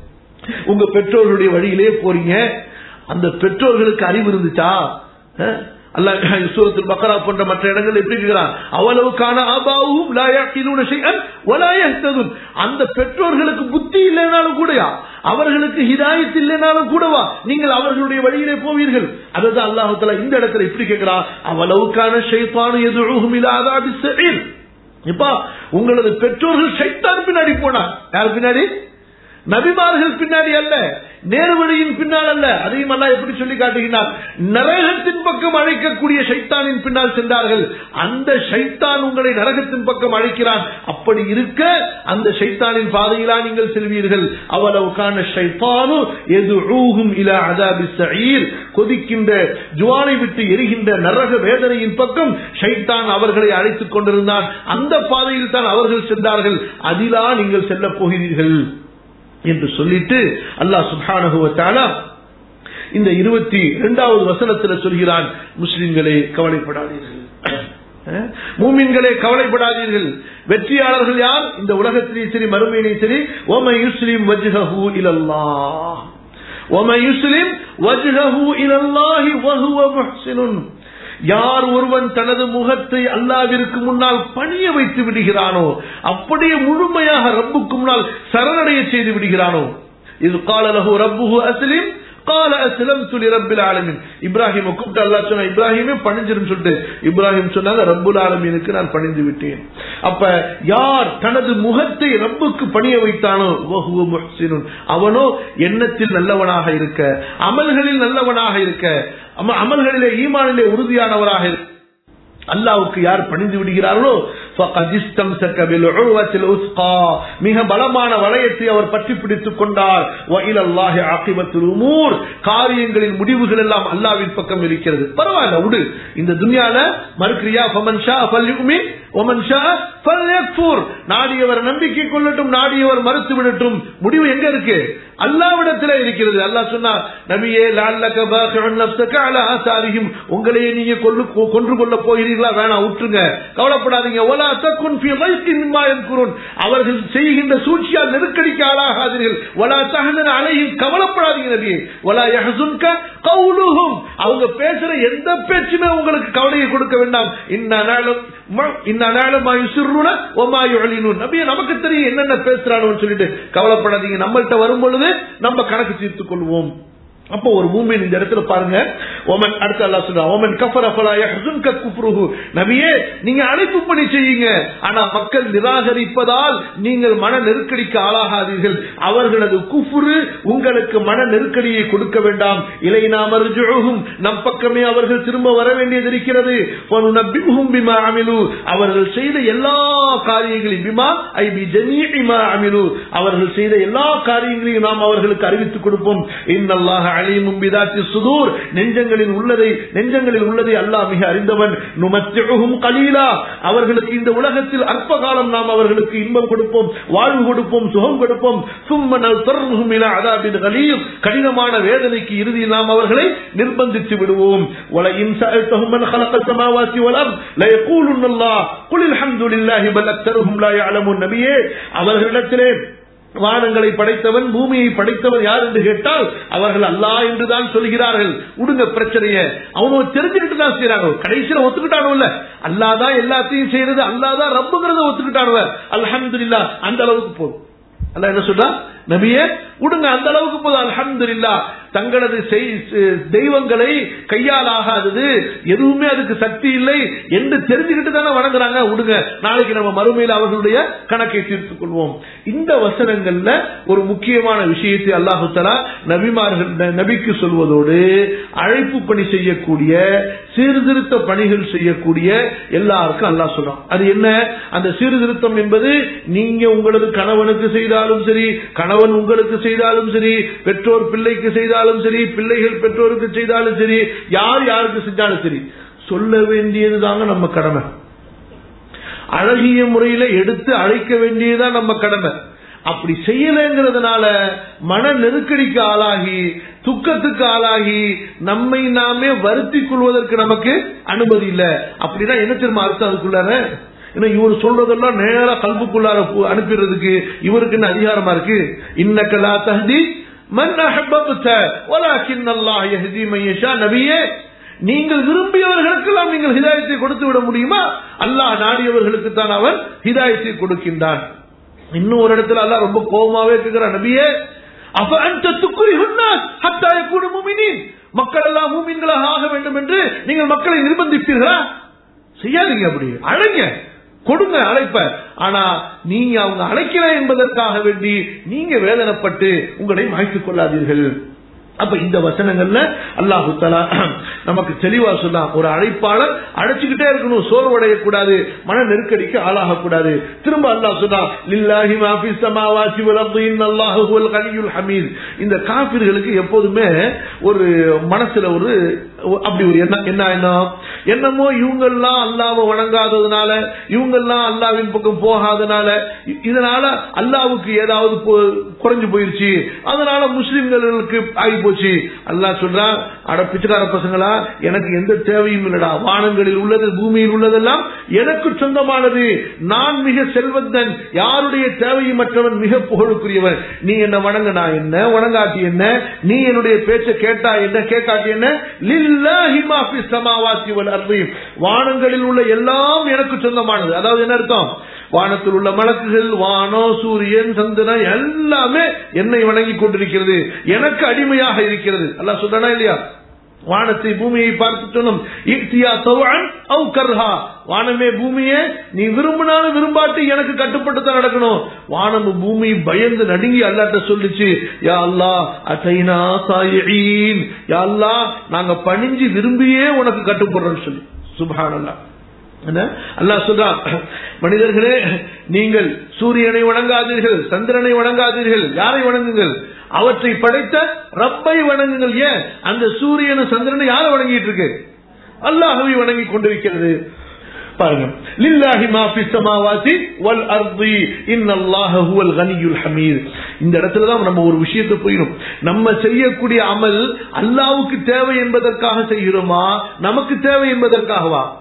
உங்க பெற்றோர்களுடைய வழியிலே போறீங்க அந்த பெற்றோர்களுக்கு அறிவு இருந்துச்சா அஹ்? அல்லாஹ் சூரத்தில் பக்கரா போன்ற மற்ற இடங்கள் எப்படி இருக்கிறான் அவ்வளவுக்கான ஆபாவும் லாயாக்கிலூன ஷைஅன் வலா யஹ்ததுன் அந்த பெற்றோர்களுக்கு புத்தி இல்லைனாலும் கூடயா அவர்களுக்கு ஹிதாயத் இல்லைனாலும் கூடவா நீங்கள் அவர்களுடைய வழியிலே போவீர்கள் அதுதான் அல்லாஹ் தஆலா இந்த இடத்துல இப்படி கேட்கிறான் அவ்வளவுக்கான ஷைத்தானு எதுவும் இல்லாத சரீர் இப்பா உங்களது பெற்றோர்கள் ஷைத்தான் பின்னாடி போனார் யார் பின்னாடி நபிமார்கள் பின்னாடி அல்ல நேர்வழியின் பின்னால் அல்ல அதையும் அல்ல எப்படி சொல்லி காட்டுகிறார் நரகத்தின் பக்கம் அழைக்கக்கூடிய சைத்தானின் பின்னால் சென்றார்கள் அந்த சைத்தான் உங்களை நரகத்தின் பக்கம் அழைக்கிறான் அப்படி இருக்க அந்த சைத்தானின் பாதையிலா நீங்கள் செல்வீர்கள் அவ்வளவுக்கான சைத்தானு எது ஊகும் இல அதாபி சயீர் கொதிக்கின்ற ஜுவாலை விட்டு எரிகின்ற நரக வேதனையின் பக்கம் ஷைத்தான் அவர்களை அழைத்துக் கொண்டிருந்தான் அந்த பாதையில் தான் அவர்கள் சென்றார்கள் அதிலா நீங்கள் செல்லப் போகிறீர்கள் என்று சொல்லிட்டு அல்லாஹ் சுப்ஹானஹு வ தஆலா இந்த இருபத்தி இரண்டாவது வசனத்தில் சொல்கிறான் முஸ்லிம்களே கவலைப்படாதீர்கள் அஹ், மூமின்களே கவலைப்படாதீர்கள் வெற்றியாளர்கள் யார் இந்த உலகத்திலே சரி மறுமையிலே சரி ஓம யுஸ்லிம் வஜ்ஹஹு இலல்லாஹ் ஓம யுஸ்லிம் வஜ்ஹஹு இலல்லாஹி வஹுவ முஹ்சினுன் யார் ஒருவன் தனது முகத்தை அல்லாவிற்கு முன்னால் பணிய வைத்து விடுகிறானோ அப்படியே முழுமையாக ரப்புக்கு முன்னால் சரணடைய செய்து விடுகிறானோ இது காலலகு ரப்புஹு அஸ்லிம் கால அஸ்லம் துலி ரப்பில் ஆலமின் இப்ராஹிம் கூப்பிட்டு அல்லாஹ் சொன்ன இப்ராஹிமே பணிஞ்சிரும் சொல்லிட்டு இப்ராஹிம் சொன்னாங்க ரப்புல் ஆலமீனுக்கு நான் பணிந்து விட்டேன் அப்ப யார் தனது முகத்தை ரப்புக்கு பணிய வைத்தானோ வஹுவ முஹ்சினுன் அவனோ எண்ணத்தில் நல்லவனாக இருக்க அமல்களில் நல்லவனாக இருக்க அம- அமல்களிலே ஈமானிலே உறுதியானவராக இருக்க அல்லாவுக்கு யார் பணிந்து விடுகிறார்களோ فَقَدِ اسْتَمْسَكَ بِالْعُرْوَةِ الْوُثْقَى மிக பலமான வளையத்தை அவர் பற்றி பிடித்துக் கொண்டார் وَإِلَى اللَّهِ عَاقِبَةُ الْأُمُورِ காரியங்களின் முடிவுகள் எல்லாம் அல்லாவின் பக்கம் இருக்கிறது பரவாயில்ல விடு இந்த துனியால மறுக்கிறியா فَمَنْ شَاءَ فَلْيُؤْمِنْ وَمَنْ شَاءَ فَلْيَكْفُرْ நாடியவர் நம்பிக்கை கொள்ளட்டும் நாடியவர் மறுத்து விடட்டும் முடிவு எங்க இருக்கு அல்லாவிடத்தில் இருக்கிறது அல்லாஹ் சொன்னார் நபியே லஅல்லக பாகிஉன் நஃப்ஸக அலா ஆசாரிஹிம் உங்களையே நீங்க கொல்லு கொன்று கொள்ள போகிறீர்களா வேணாம் விட்டுருங்க கவலைப்படாதீங்க ஒலா ولا تكن في ضيق مما يذكرون அவர்கள் செய்கின்ற சூழ்ச்சியால் நெருக்கடிக்கு ஆளாகாதீர்கள் ولا تحزن عليهم கவலைப்படாதீங்க நபியே ولا يحزنك قولهم அவங்க பேசுற எந்த பேச்சுமே உங்களுக்கு கவலையை கொடுக்க வேண்டாம் இன்னாலும் இன்னாலும் யுசிர்ருன ஒமா யுஅலினுன் நபியே நமக்கு தெரியும் என்னென்ன பேசுறானு சொல்லிட்டு கவலைப்படாதீங்க நம்மள்ட்ட வரும் பொழுது நம்ம கணக்கு தீர்த்துக் கொள்வோம் அப்போ ஒரு மூமின் இந்த இடத்துல பாருங்க ஓமன் அடுத்து அல்லாஹ் சொல்றான் ஓமன் கஃபர ஃபலா யஹ்சுன்க குஃப்ருஹு நபியே நீங்க அழைப்பு பணி செய்யுங்க ஆனா மக்கள் நிராகரிப்பதால் நீங்கள் மன நெருக்கடிக்கு ஆளாகாதீர்கள் அவர்களது குஃப்ரு உங்களுக்கு மன நெருக்கடியை கொடுக்க வேண்டாம் இலைனா மர்ஜுஹும் நம் பக்கமே அவர்கள் திரும்ப வர வேண்டியது இருக்கிறது வனுனப்பிஹும் பிமா அமிலு அவர்கள் செய்த எல்லா காரியங்களையும் பிமா ஐ பி ஜமீஇ மா அமிலு அவர்கள் செய்த எல்லா காரியங்களையும் நாம் அவர்களுக்கு அறிவித்துக் கொடுப்போம் இன்னல்லாஹ அலீமும் பிதாத்தி சுதூர் நெஞ்சங்களில் உள்ளதை நெஞ்சங்களில் உள்ளதை அல்லாஹ் மிக அறிந்தவன் நுமத்திஉஹும் கலீலா அவர்களுக்கு இந்த உலகத்தில் அற்ப காலம் நாம் அவர்களுக்கு இன்பம் கொடுப்போம் வாழ்வு கொடுப்போம் சுகம் கொடுப்போம் சும்ம நல்தர்ஹும் இலா அதாபின் கலீல் கடினமான வேதனைக்கு இறுதியில் நாம் அவர்களை நிர்பந்தித்து விடுவோம் வல இன் சஅல்தஹும் மன் خلق السماوات والارض لا يقولون الله قل الحمد لله بل اكثرهم لا يعلمون நபியே அவர்களிடத்திலே வானங்களை படைத்தவன் பூமியை படைத்தவன் யார் என்று கேட்டால் அவர்கள் அல்லாஹ் என்றுதான் சொல்கிறார்கள் விடுங்க பிரச்சனைய அவங்க தெரிஞ்சுக்கிட்டு தான் செய்யறாங்க கடைசியில ஒத்துக்கிட்டானுல்ல அல்லாஹ் தான் எல்லாத்தையும் செய்யறது அல்லாஹ் தான் ரப்புங்கிறத ஒத்துக்கிட்டானுவ அல்ஹம்துலில்லாஹ் அந்த அளவுக்கு போதும் அல்லாஹ் என்ன சொல்றா நபியே விடுங்க அந்த அளவுக்கு போதும் அல்ஹம்துலில்லா தங்களது தெய்வங்களை கையால் ஆகாதது எதுவுமே அதுக்கு சக்தி இல்லை என்று தெரிஞ்சுக்கிட்டு தானே வணங்குறாங்க விடுங்க நாளைக்கு நம்ம மறுமையில் அவர்களுடைய கணக்கை தீர்த்துக் கொள்வோம் இந்த வசனங்கள்ல ஒரு முக்கியமான விஷயத்தை அல்லாஹு தலா நபிமார்கள் நபிக்கு சொல்வதோடு அழைப்பு பணி செய்யக்கூடிய சீர்திருத்த பணிகள் செய்யக்கூடிய எல்லாருக்கும் அல்லாஹ் சொல்றான் அது என்ன அந்த சீர்திருத்தம் என்பது நீங்க உங்களது கணவனுக்கு செய்தாலும் சரி கணவன் உங்களுக்கு செய்தாலும் சரி பெற்றோர் பிள்ளைக்கு செய்தாலும் சரி பிள்ளைகள் பெற்றோருக்கு செய்தாலும் சரி யார் யாருக்கு செஞ்சாலும் சரி சொல்ல வேண்டியதுதாங்க நம்ம கடமை அழகிய முறையில எடுத்து அழைக்க வேண்டியதுதான் நம்ம கடமை அப்படி செய்யலைங்கிறதுனால மன நெருக்கடிக்கு ஆளாகி துக்கத்துக்கு ஆளாகி நம்மை நாமே வருத்தி கொள்வதற்கு நமக்கு அனுமதி இல்லை அப்படின்னா என்ன திரும்ப அர்த்தம் அதுக்குள்ளார ஏன்னா இவர் சொல்றதெல்லாம் நேரா கல்புக்குள்ளார அனுப்பிடுறதுக்கு இவருக்கு என்ன அதிகாரமா இருக்கு இன்னக்கலா தஹதி மன் அஹப்பப்த வலாக்கின் அல்லாஹ் யஹ்தி மன் யஷா நபியே நீங்கள் விரும்பியவர்களுக்கெல்லாம் நீங்கள் ஹிதாயத்தை கொடுத்து விட முடியுமா அல்லாஹ் நாடியவர்களுக்கு தான் அவன் ஹிதாயத்தை கொடுக்கின்றான் இன்னும் ஒரு இடத்துல அல்லாஹ் ரொம்ப கோபமாவே கேட்கிறான் நபியே அப்ப அந்த துக்குரி ஹத்தாய கூட மூமினின் மக்கள் எல்லாம் மூமின்களாக ஆக வேண்டும் என்று நீங்கள் மக்களை நிர்பந்திப்பீர்களா செய்யாதீங்க அப்படி அழைங்க கொடுங்க அழைப்ப ஆனா நீங்க அவங்க அழைக்கிற என்பதற்காக வேண்டி நீங்க வேதனைப்பட்டு உங்களை மாய்த்துக் கொள்ளாதீர்கள் அப்ப இந்த வசனங்கள்ல அல்லாஹு தலா நமக்கு தெளிவா சொன்னா ஒரு அழைப்பாளர் அழைச்சுக்கிட்டே இருக்கணும் சோர்வடைய கூடாது மன நெருக்கடிக்கு ஆளாக கூடாது திரும்ப அல்லாஹ் சொன்னா லில்லாஹி மாஃபி ஸமாவாதி வல் அர்தி இன்னல்லாஹு ஹுவல் கனியுல் ஹமீத் இந்த காபிர்களுக்கு எப்போதுமே ஒரு மனசுல ஒரு அப்படி ஒரு என்ன என்ன எண்ணம் என்னமோ இவங்கெல்லாம் அல்லாவை வணங்காததுனால இவங்கெல்லாம் அல்லாவின் பக்கம் போகாதனால இதனால அல்லாவுக்கு ஏதாவது குறைஞ்சு போயிருச்சு அதனால முஸ்லிம்களுக்கு ஆகி போச்சு அல்லா சொல்றான் அட பிச்சைக்கார பசங்களா எனக்கு எந்த தேவையும் இல்லடா வானங்களில் உள்ளது பூமியில் உள்ளதெல்லாம் எனக்கு சொந்தமானது நான் மிக செல்வந்தன் யாருடைய தேவையும் மற்றவன் மிக புகழுக்குரியவன் நீ என்ன வணங்கினா என்ன வணங்காட்டி என்ன நீ என்னுடைய பேச்ச கேட்டா என்ன கேட்காட்டி என்ன லில்லாஹி மாஃபி சமாவாசி வல் அர்தி வானங்களில் உள்ள எல்லாம் எனக்கு சொந்தமானது அதாவது என்ன அர்த்தம் வானத்தில் உள்ள மலக்குகள் வானம் சூரியன் சந்திரன் எல்லாமே என்னை வணங்கி கொண்டிருக்கிறது எனக்கு அடிமையாக இருக்கிறது அல்ல சொல்றனா இல்லையா வானத்தை பூமியை பார்த்து சொன்னோம் இக்தியா தவான் அவு கர்ஹா வானமே பூமியே நீ விரும்பினாலும் விரும்பாட்டி எனக்கு கட்டுப்பட்டு தான் நடக்கணும் வானம் பூமி பயந்து நடுங்கி அல்லாட்ட சொல்லிச்சு யா அல்லா அசைனா சாயின் யா அல்லா நாங்க பணிஞ்சு விரும்பியே உனக்கு கட்டுப்படுறோம்னு சொல்லி சுபானல்லா அல்லாஹ் சொல்றான் மனிதர்களே நீங்கள் சூரியனை வணங்காதீர்கள் சந்திரனை வணங்காதீர்கள் யாரை வணங்குங்கள் அவற்றை படைத்த ரப்பை வணங்குங்கள் ஏன் அந்த சூரியனும் சந்திரனை யாரை வணங்கிட்டு இருக்கு அல்லாஹவை வணங்கி கொண்டிருக்கிறது பாருங்க லில்லாஹி மா ஃபி ஸமாவாதி வல் அர்தி இன்னல்லாஹ ஹுவல் கனியுல் ஹமீத் இந்த இடத்துல தான் நம்ம ஒரு விஷயத்தை போயிடும் நம்ம செய்யக்கூடிய அமல் அல்லாஹ்வுக்கு தேவை என்பதற்காக செய்கிறோமா நமக்கு தேவை என்பதற்காகவா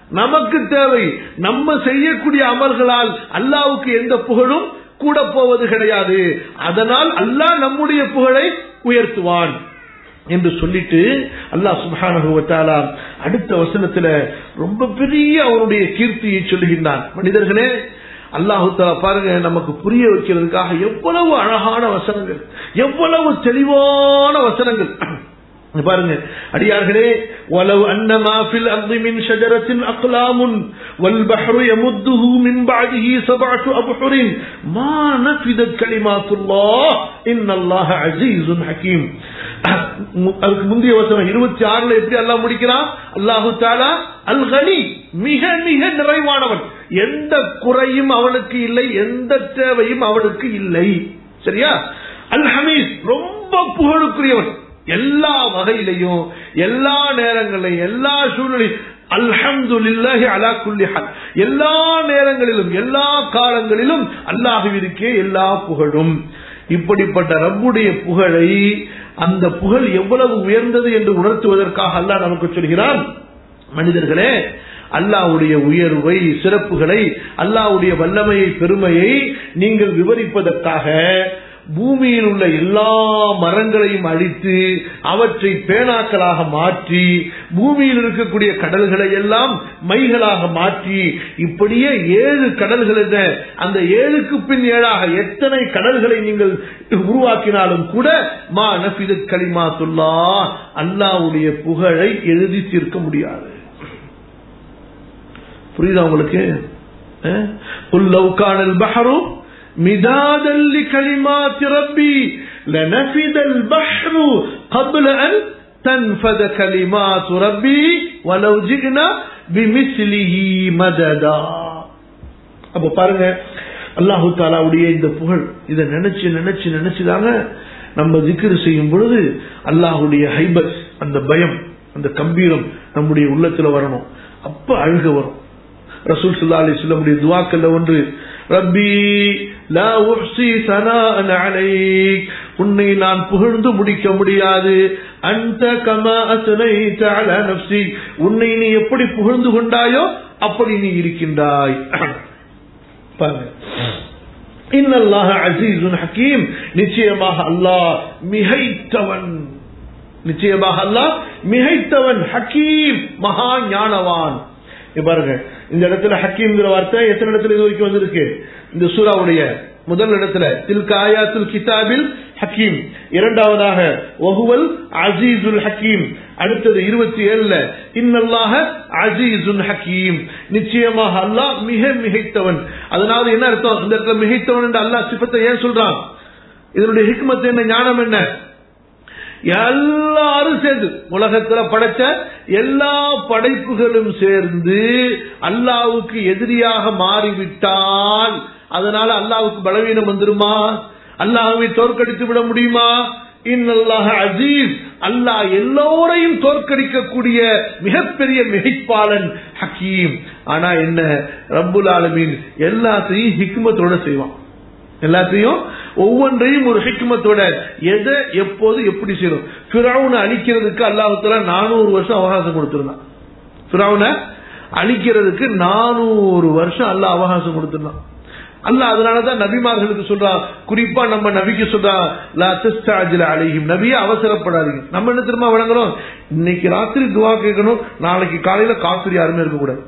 நமக்கு தேவை நம்ம செய்யக்கூடிய அமல்களால் அல்லாவுக்கு எந்த புகழும் கூட போவது கிடையாது அதனால் அல்லாஹ் நம்முடைய புகழை உயர்த்துவான் என்று சொல்லிட்டு அல்லாஹ் சுப்ஹானஹு வ தஆலா அடுத்த வசனத்துல ரொம்ப பெரிய அவருடைய கீர்த்தியை சொல்லுகின்றான் மனிதர்களே அல்லாஹு தாலா பாருங்க நமக்கு புரிய வைக்கிறதுக்காக எவ்வளவு அழகான வசனங்கள் எவ்வளவு தெளிவான வசனங்கள் இங்க பாருங்க அடியார்களே வலவ் அன்னமா ஃபில் அர்தி மின் ஷஜரத்தின் அக்லாமுன் வல் பஹ்ரு யமுத்துஹு மின் பஅதிஹி சபஅத்து அப்ஹுரின் மா நஃபிதத் கலிமாத்துல்லாஹ் இன்னல்லாஹ அஸீஸுன் ஹகீம் அதுக்கு முந்தைய வசனம் இருபத்தி ஆறுல எப்படி அல்லாஹ் முடிக்கிறான் அல்லாஹு தாலா அல் கனி மிக மிக நிறைவானவன் எந்த குறையும் அவனுக்கு இல்லை எந்த தேவையும் அவனுக்கு இல்லை சரியா அல் ஹமீஸ் ரொம்ப புகழுக்குரியவன் எல்லா வகையிலையும் எல்லா நேரங்களிலும் எல்லா சூழ்நிலையும் அல்ஹம்துலில்லாஹி அலா குல்லி ஹால் எல்லா நேரங்களிலும் எல்லா காலங்களிலும் அல்லாஹுவிற்கே எல்லா புகழும் இப்படிப்பட்ட ரப்புடைய புகழை அந்த புகழ் எவ்வளவு உயர்ந்தது என்று உணர்த்துவதற்காக அல்லாஹ் நமக்கு சொல்கிறான் மனிதர்களே அல்லாவுடைய உயர்வை சிறப்புகளை அல்லாவுடைய வல்லமையை பெருமையை நீங்கள் விவரிப்பதற்காக பூமியில் உள்ள எல்லா மரங்களையும் அழித்து அவற்றை பேனாக்களாக மாற்றி பூமியில் இருக்கக்கூடிய கடல்களை எல்லாம் மைகளாக மாற்றி இப்படியே ஏழு கடல்கள் என்ன அந்த ஏழுக்கு பின் ஏழாக எத்தனை கடல்களை நீங்கள் உருவாக்கினாலும் கூட மா நபிது கலிமாத்துல்லா அல்லாவுடைய புகழை எழுதி தீர்க்க முடியாது புரியுதா உங்களுக்கு புல்லவுக்கானல் பஹரும் مدادا لكلمات ربي لنفد البحر قبل أن تنفد كلمات ربي ولو جئنا بمثله مددا அப்ப பாருங்க அல்லாஹு தாலாவுடைய இந்த புகழ் இதை நினைச்சு நினைச்சு நினைச்சுதாங்க நம்ம திக்ரு செய்யும் பொழுது அல்லாஹுடைய ஹைபத் அந்த பயம் அந்த கம்பீரம் நம்முடைய உள்ளத்துல வரணும் அப்ப அழுக வரும் ரசூல் சுல்லா அலி சொல்லமுடைய துவாக்கல்ல ஒன்று ரப்பி லா உஹ்சி சனாஅன் அலைக் உன்னை நான் புகழ்ந்து முடிக்க முடியாது அந்த கமா அஸ்னைத அலா நஃப்ஸி உன்னை நீ எப்படி புகழ்ந்து கொண்டாயோ அப்படி நீ இருக்கின்றாய் பாருங்க இன்னல்லாஹ அசீசுன் ஹக்கீம் நிச்சயமாக அல்லாஹ் மிகைத்தவன் நிச்சயமாக அல்லாஹ் மிகைத்தவன் ஹக்கீம் மகா ஞானவான் பாருங்க இந்த இடத்துல ஹக்கீம்ங்கிற வார்த்தை எத்தனை இடத்துல இது வரைக்கும் வந்திருக்கு இந்த சூறாவுடைய முதல் இடத்துல தில்க ஆயாத்துல் கிதாபில் ஹக்கீம் இரண்டாவதாக ஒஹுவல் அசீசுல் ஹக்கீம் அடுத்தது இருபத்தி ஏழுல இன்னல்லாக அசீசுல் ஹக்கீம் நிச்சயமாக அல்லாஹ் மிக மிகைத்தவன் அதனால என்ன அர்த்தம் இந்த இடத்துல மிகைத்தவன் என்று அல்லாஹ் சிப்பத்தை ஏன் சொல்றான் இதனுடைய ஹிக்மத் என்ன ஞானம் என்ன எல்லாரும் சேர்ந்து உலகத்துல படைச்ச எல்லா படைப்புகளும் சேர்ந்து அல்லாவுக்கு எதிரியாக மாறிவிட்டால் அதனால அல்லாவுக்கு பலவீனம் வந்துருமா அல்லாஹுவை தோற்கடித்து விட முடியுமா இன்னல்லாஹ் அசீஸ் அல்லாஹ் எல்லோரையும் தோற்கடிக்கக்கூடிய மிகப்பெரிய மிகைப்பாளன் ஹக்கீம் ஆனா என்ன ரப்புல் ஆலமீன் எல்லாத்தையும் ஹிக்மத்தோட செய்வான் எல்லாத்தையும் ஒவ்வொன்றையும் ஒரு ஹிக்மத்தோட எதை எப்போது எப்படி செய்யணும் பிராவுனை அழிக்கிறதுக்கு அல்லாஹத்துல நானூறு வருஷம் அவகாசம் கொடுத்திருந்தான் பிராவுனை அழிக்கிறதுக்கு நானூறு வருஷம் அல்ல அவகாசம் கொடுத்திருந்தான் அல்ல அதனாலதான் நபிமார்களுக்கு சொல்றான் குறிப்பா நம்ம நபிக்கு சொல்றான் லா தஸ்தாஜில அலைஹிம் நபிய அவசரப்படாதீங்க நம்ம என்ன திரும்ப வழங்குறோம் இன்னைக்கு ராத்திரி துவா கேட்கணும் நாளைக்கு காலையில காசு யாருமே இருக்கக்கூடாது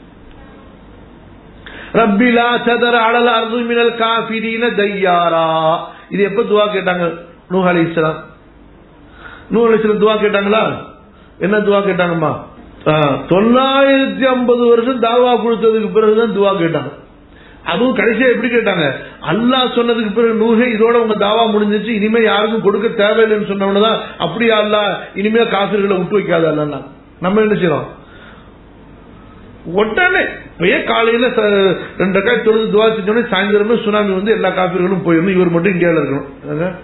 ரப்பிலா சதர அடல அர்து மினல் காஃபிரீன தையாரா இது எப்ப துவா கேட்டாங்க நூஹ் அலி இஸ்லாம் நூஹ் அலி இஸ்லாம் துவா கேட்டாங்களா என்ன துவா கேட்டாங்கம்மா தொள்ளாயிரத்தி ஐம்பது வருஷம் தாவா கொடுத்ததுக்கு பிறகுதான் துவா கேட்டாங்க அதுவும் கடைசியா எப்படி கேட்டாங்க அல்லாஹ் சொன்னதுக்கு பிறகு நூகே இதோட உங்க தாவா முடிஞ்சிச்சு இனிமே யாருக்கும் கொடுக்க தேவையில்லைன்னு சொன்னவனதான் அப்படியா அல்ல இனிமே காசுகளை விட்டு வைக்காத அல்ல நம்ம என்ன செய்யறோம் உடனே இப்பயே காலையில ரெண்டு காய் தொழுது துவா செஞ்சோடனே சாயந்தரமே சுனாமி வந்து எல்லா காப்பீர்களும் போயிடணும் இவர் மட்டும் இந்தியாவில் இருக்கணும்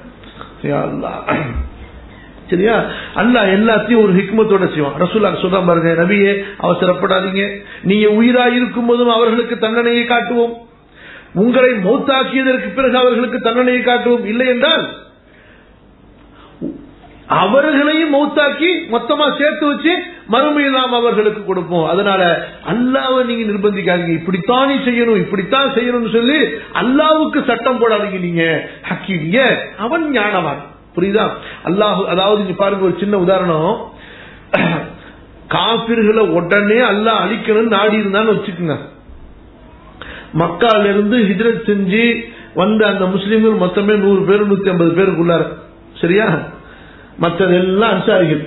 சரியா அல்ல எல்லாத்தையும் ஒரு ஹிக்மத்தோட செய்வான் ரசூல்லா சொல்றான் பாருங்க நபியே அவசரப்படாதீங்க நீங்க உயிரா இருக்கும் போதும் அவர்களுக்கு தண்டனையை காட்டுவோம் உங்களை மௌத்தாக்கியதற்கு பிறகு அவர்களுக்கு தண்டனையை காட்டுவோம் இல்லை என்றால் அவர்களையும் மௌத்தாக்கி மொத்தமா சேர்த்து வச்சு மறுமையில் நாம் அவர்களுக்கு கொடுப்போம் அதனால அல்லாவை நீங்க நிர்பந்திக்காதீங்க இப்படித்தான் நீ செய்யணும் இப்படித்தான் செய்யணும்னு சொல்லி அல்லாவுக்கு சட்டம் போடாதீங்க நீங்க ஹக்கீம் ஏன் அவன் ஞானவான் புரியுதா அல்லாஹ் அதாவது நீங்க பாருங்க ஒரு சின்ன உதாரணம் காபிர்களை உடனே அல்லாஹ் அழிக்கணும்னு நாடி இருந்தான்னு வச்சுக்கோங்க மக்கால இருந்து ஹிஜ்ரத் செஞ்சு வந்த அந்த முஸ்லிம்கள் மொத்தமே நூறு பேர் நூத்தி ஐம்பது பேருக்குள்ளார சரியா மற்றதெல்லாம் அன்சாரிகள்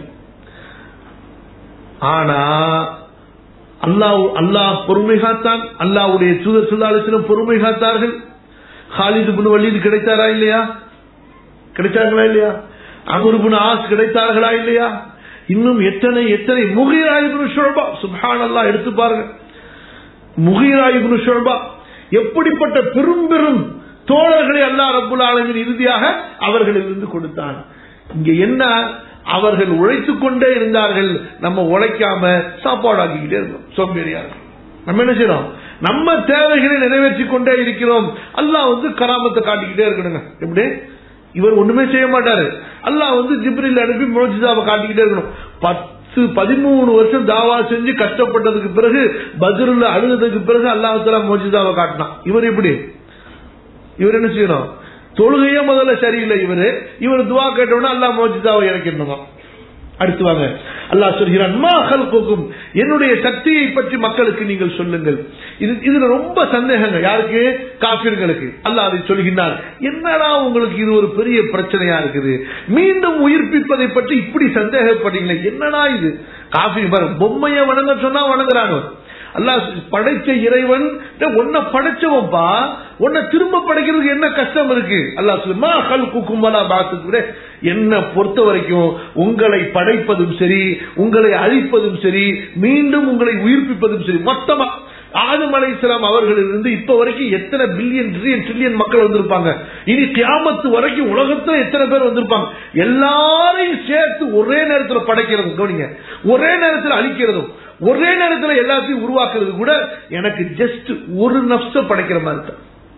ஆனா அல்லாஹ் அல்லாஹ் பொறுமை காத்தான் அல்லாஹ்வுடைய தூதர் சுல்லாலத்திலும் பொறுமை காத்தார்கள் ஹாலிது பின் வலீது கிடைத்தாரா இல்லையா கிடைத்தார்களா இல்லையா அமருபுன் ஆஸ் கிடைத்தார்களா இல்லையா இன்னும் எத்தனை எத்தனை முகிராயிபுன் ஷோபா சுபான் அல்லா எடுத்து பாருங்க முகிராயிபுன் ஷோபா எப்படிப்பட்ட பெரும் பெரும் தோழர்களை அல்லா ரப்புல் ஆலமின் இறுதியாக அவர்களிலிருந்து கொடுத்தான் இங்க என்ன அவர்கள் உழைத்துக் கொண்டே இருந்தார்கள் நம்ம உழைக்காம சாப்பாடு ஆக்கிக்கிட்டே இருக்கோம் சோம்பேறியாக நம்ம என்ன செய்யறோம் நம்ம தேவைகளை நிறைவேற்றி கொண்டே இருக்கிறோம் அல்லாஹ் வந்து கராமத்தை காட்டிக்கிட்டே இருக்கணுங்க எப்படி இவர் ஒண்ணுமே செய்ய மாட்டாரு அல்லாஹ் வந்து ஜிப்ரில் அனுப்பி மோஜிதாவை காட்டிக்கிட்டே இருக்கணும் பத்து பதிமூணு வருஷம் தாவா செஞ்சு கஷ்டப்பட்டதுக்கு பிறகு பஜ்ருல அழுததுக்கு பிறகு அல்லாஹால மோஜிதாவை காட்டினான் இவர் எப்படி இவர் என்ன செய்யணும் தொழுகையே முதல்ல சரியில்லை இவரு இவர் துவா கேட்டோம்னா அல்லாஹ் மோஜிதாவை இறக்கிடணுமா அடுத்து வாங்க அல்லாஹ் சொல்கிறான் மா ஹல்குக்கும் என்னுடைய சக்தியை பற்றி மக்களுக்கு நீங்கள் சொல்லுங்கள் இது இதுல ரொம்ப சந்தேகங்க யாருக்கு காபிர்களுக்கு அல்லாஹ் அதை சொல்கின்றார் என்னடா உங்களுக்கு இது ஒரு பெரிய பிரச்சனையா இருக்குது மீண்டும் உயிர்ப்பிப்பதை பற்றி இப்படி சந்தேகப்படுறீங்களே என்னடா இது காபி பொம்மையை வணங்க சொன்னா வணங்குறாங்க அல்லாஹ் படைச்ச இறைவன் உன்னை படைச்சவன்பா உன்னை திரும்ப படைக்கிறதுக்கு என்ன கஷ்டம் இருக்கு அல்லாஹ் சொல்லுமா கல் குக்குமலா பாத்து என்ன பொறுத்த வரைக்கும் உங்களை படைப்பதும் சரி உங்களை அழிப்பதும் சரி மீண்டும் உங்களை உயிர்ப்பிப்பதும் சரி மொத்தமா ஆதம் அலைசலாம் அவர்களிலிருந்து இப்ப வரைக்கும் எத்தனை பில்லியன் ட்ரில்லியன் ட்ரில்லியன் மக்கள் வந்திருப்பாங்க இனி கியாமத்து வரைக்கும் உலகத்துல எத்தனை பேர் வந்திருப்பாங்க எல்லாரையும் சேர்த்து ஒரே நேரத்தில் படைக்கிறதும் கவனிங்க ஒரே நேரத்தில் அழிக்கிறதும் ஒரே நேரத்தில் எல்லாத்தையும் உருவாக்குறது கூட எனக்கு ஜஸ்ட் ஒரு நப்ச படைக்கிற மாதிரி தான்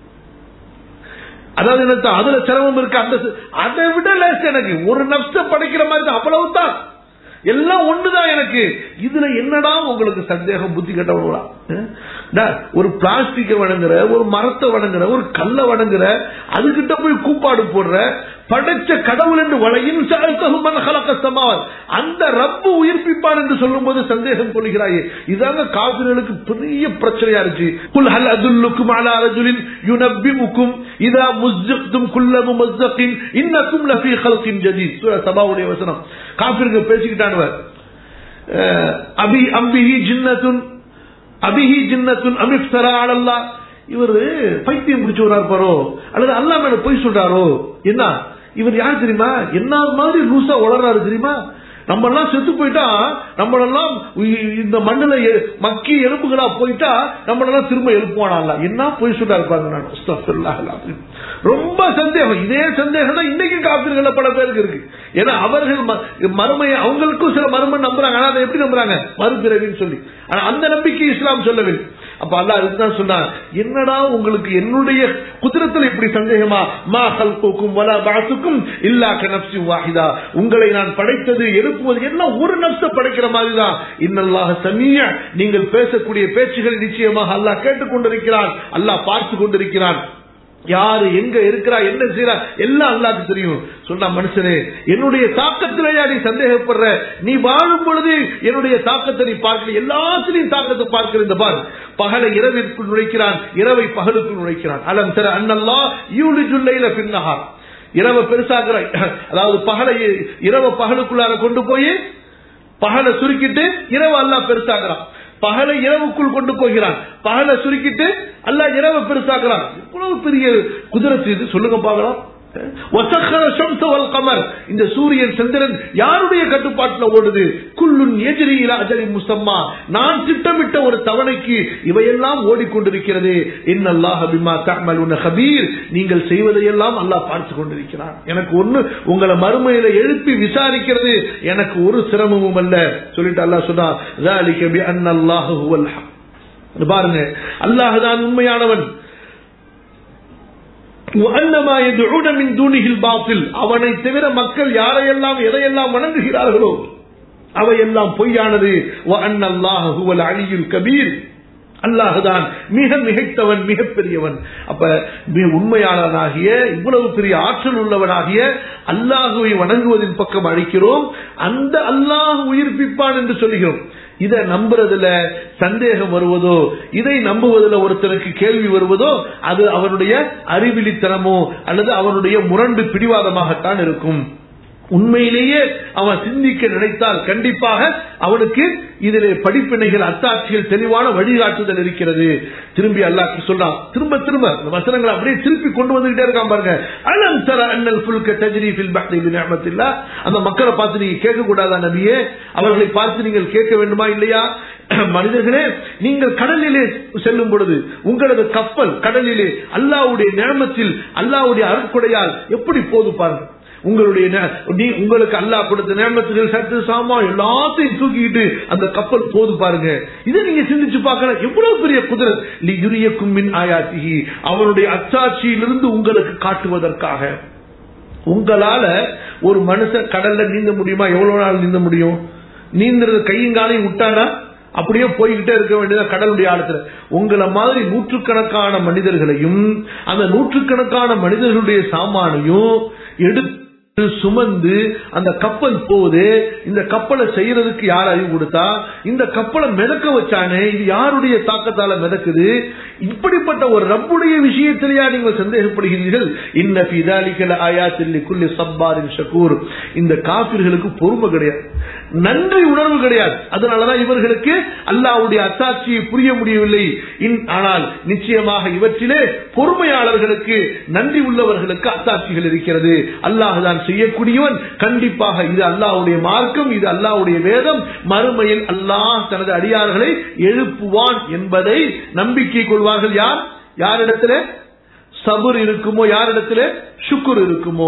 அதாவது எனக்கு அதுல சிரமம் இருக்கு அந்த அதை விட லேஸ் எனக்கு ஒரு நப்ச படைக்கிற மாதிரி தான் அவ்வளவுதான் எல்லாம் ஒண்ணுதான் எனக்கு இதுல என்னடா உங்களுக்கு சந்தேகம் புத்தி கட்டவங்களா ஒரு பிளாஸ்டிக்க வணங்குற ஒரு மரத்தை வணங்குற ஒரு கல்லை வணங்குற அதுகிட்ட போய் கூப்பாடு போடுற படைச்ச கடவுள் என்று வளையின் சமாவன் அந்த ரப்பு உயிர்ப்பிப்பான் என்று சொல்லும் போது சந்தேகம் கொள்கிறாயே இதாங்க காவிர்களுக்கு பெரிய பிரச்சனையா இருந்துச்சு குல் ஹல் அதுல்லுக்கும் அலா ரஜுலின் யுனப்பிமுக்கும் இதா முஸ்ஜக்தும் குல்லமு மஸ்ஜக்கின் இன்னக்கும் லஃபி ஹல்கின் ஜதீத் சூரா சபாவுடைய வசனம் காபிர்கள் பேசிக்கிட்டானுவர் அபி அம்பிஹி ஜின்னத்துன் அபிஹி ஜின்னத்துன் அமிப்சரா அலல்லா இவர் பைத்தியம் பிடிச்சவரா இருப்பாரோ அல்லது அல்லா மேல பொய் சொல்றாரோ என்ன இவர் யார் தெரியுமா என்ன மாதிரி லூசா உளறாரு தெரியுமா நம்ம எல்லாம் செத்து போயிட்டா நம்மளெல்லாம் இந்த மண்ணுல மக்கி எலும்புகளா போயிட்டா நம்மளெல்லாம் திரும்ப எழுப்புவானா என்ன பொய் சொல்றா இருப்பாங்க ரொம்ப சந்தேகம் இதே சந்தேகம் தான் இன்னைக்கு காப்பீர்கள பல பேருக்கு இருக்கு ஏன்னா அவர்கள் மறுமையை அவங்களுக்கும் சில மறுமை நம்புறாங்க ஆனா அதை எப்படி நம்புறாங்க மறுபிறவின்னு சொல்லி ஆனா அந்த நம்பிக்கை இஸ்லாம் சொல்லவில்லை அப்ப அல்லா இதுதான் சொன்னா என்னடா உங்களுக்கு என்னுடைய குதிரத்தில் இப்படி சந்தேகமா மா ஹல்குக்கும் வலா பாசுக்கும் இல்லா கனப்சி வாஹிதா உங்களை நான் படைத்தது எழுப்புவது என்ன ஒரு நப்ச படைக்கிற மாதிரி தான் இன்னல்லாக சமீய நீங்கள் பேசக்கூடிய பேச்சுகள் நிச்சயமாக அல்லாஹ் கேட்டுக்கொண்டிருக்கிறான் அல்லாஹ் பார்த்து கொண்டிருக்கிறான் யாரு எங்க இருக்கிறா என்ன செய்யறா எல்லாம் அல்லாக்கு தெரியும் சொன்னா மனுஷனே என்னுடைய தாக்கத்திலேயா நீ சந்தேகப்படுற நீ வாழும் பொழுது என்னுடைய தாக்கத்தை நீ பார்க்கல எல்லாத்திலையும் தாக்கத்தை பார்க்கிற இந்த பார் பகலை இரவிற்குள் நுழைக்கிறான் இரவை பகலுக்குள் நுழைக்கிறான் அலம் தர அண்ணல்லா யூலி ஜுல்லைல பின்னஹார் இரவை பெருசாக்குற அதாவது பகலை இரவு பகலுக்குள்ளார கொண்டு போய் பகலை சுருக்கிட்டு இரவு அல்லா பெருசாக்குறான் பகலை இரவுக்குள் கொண்டு போகிறான் பகலை சுருக்கிட்டு அல்ல இரவு பெருசாக்குறான் இவ்வளவு பெரிய குதிரத்து இது சொல்லுங்க பார்க்கலாம் கமர் இந்த சூரியன் சந்திரன் யாருடைய கட்டுப்பாட்டில் ஓடுது குல்லுன் எதிரி அஜரி முசம்மா நான் திட்டமிட்ட ஒரு தவணைக்கு இவையெல்லாம் ஓடிக்கொண்டிருக்கிறது இன்னல்லாஹ் பிமா தஅமலுன ஹபீர் நீங்கள் செய்வதையெல்லாம் அல்லாஹ் பார்த்து கொண்டிருக்கிறான் எனக்கு ஒண்ணு உங்களை மறுமையில எழுப்பி விசாரிக்கிறது எனக்கு ஒரு சிரமமும் அல்ல சொல்லிட்டு அல்லாஹ் சொன்னா ذلك بان الله هو الحق பாருங்க அல்லாஹ் தான் உண்மையானவன் அவனை தவிர மக்கள் யாரையெல்லாம் எதையெல்லாம் வணங்குகிறார்களோ அவையெல்லாம் பொய்யானது வ அன்னல்லாஹு ஹுவல் அலியுல் கபீர் அல்லாஹுதான் மிக மிகைத்தவன் மிகப்பெரியவன் அப்ப மிக உண்மையாளனாகிய இவ்வளவு பெரிய ஆற்றல் உள்ளவனாகிய அல்லாஹுவை வணங்குவதின் பக்கம் அழைக்கிறோம் அந்த அல்லாஹ் உயிர்ப்பிப்பான் என்று சொல்லுகிறோம் இதை நம்புறதுல சந்தேகம் வருவதோ இதை நம்புவதில் ஒருத்தருக்கு கேள்வி வருவதோ அது அவனுடைய அறிவிலித்தனமோ அல்லது அவனுடைய முரண்டு பிடிவாதமாகத்தான் இருக்கும் உண்மையிலேயே அவன் சிந்திக்க நினைத்தால் கண்டிப்பாக அவனுக்கு இதிலே படிப்பினைகள் அத்தாட்சிகள் தெளிவான வழிகாட்டுதல் இருக்கிறது திரும்பி அல்லாஹ் சொல்றான் திரும்ப திரும்ப இந்த வசனங்களை அப்படியே திருப்பி கொண்டு வந்துகிட்டே இருக்கான் பாருங்க அலம் தர அண்ணல் புல்க தஜ்ரி ஃபில் பஹ்ரி பி நிஅமத்தில்லா அந்த மக்களை பார்த்து நீங்க கேட்க கூடாதா நபியே அவர்களை பார்த்து நீங்கள் கேட்க வேண்டுமா இல்லையா மனிதர்களே நீங்கள் கடலிலே செல்லும் பொழுது உங்களது கப்பல் கடலிலே அல்லாவுடைய நியமத்தில் அல்லாவுடைய அருட்கொடையால் எப்படி போது பாருங்க உங்களுடைய நே- நீ உங்களுக்கு அல்லாஹ் கொடுத்த நேமத்துகள் சத்து சாமான் எல்லாத்தையும் தூக்கிட்டு அந்த கப்பல் போது பாருங்க இதை நீங்க சிந்திச்சு பார்க்கணும் எவ்வளவு பெரிய குதிரை லியுரியக்கும் மின் ஆயாத்திகி அவனுடைய அச்சாட்சியிலிருந்து உங்களுக்கு காட்டுவதற்காக உங்களால ஒரு மனுஷன் கடல்ல நீந்த முடியுமா எவ்வளவு நாள் நீந்த முடியும் நீந்துறது கையும் காலையும் விட்டானா அப்படியே போய்கிட்டே இருக்க வேண்டியது கடலுடைய ஆழத்துல உங்களை மாதிரி நூற்றுக்கணக்கான மனிதர்களையும் அந்த நூற்றுக்கணக்கான மனிதர்களுடைய சாமானையும் எடுத்து சுமந்து அந்த கப்பல் போகுது இந்த கப்பலை செய்யறதுக்கு யார் அறிவு கொடுத்தா இந்த கப்பலை மிதக்க வச்சானே இது யாருடைய தாக்கத்தால மிதக்குது இப்படிப்பட்ட ஒரு ரப்புடைய விஷயத்திலேயா நீங்கள் சந்தேகப்படுகிறீர்கள் இன்ன ஃபிதாலிக்கல ஆயாத்தில் குல்லி சப்பாரின் ஷக்கூர் இந்த காபிர்களுக்கு பொறுமை கிடையாது நன்றி உணர்வு கிடையாது அதனாலதான் இவர்களுக்கு அல்லாஹ்வுடைய அத்தாட்சியை புரிய முடியவில்லை இன்- ஆனால் நிச்சயமாக இவற்றிலே பொறுமையாளர்களுக்கு நன்றி உள்ளவர்களுக்கு அத்தாட்சிகள் இருக்கிறது அல்லாஹ் தான் செய்யக்கூடியவன் கண்டிப்பாக இது அல்லாஹ்வுடைய மார்க்கம் இது அல்லாஹ்வுடைய வேதம் மறுமையில் அல்லாஹ் தனது அடியார்களை எழுப்புவான் என்பதை நம்பிக்கை கொள்வார்கள் யார் யாரிடத்திலே சபுர் இருக்குமோ யாரிடத்திலே சுக்குர் இருக்குமோ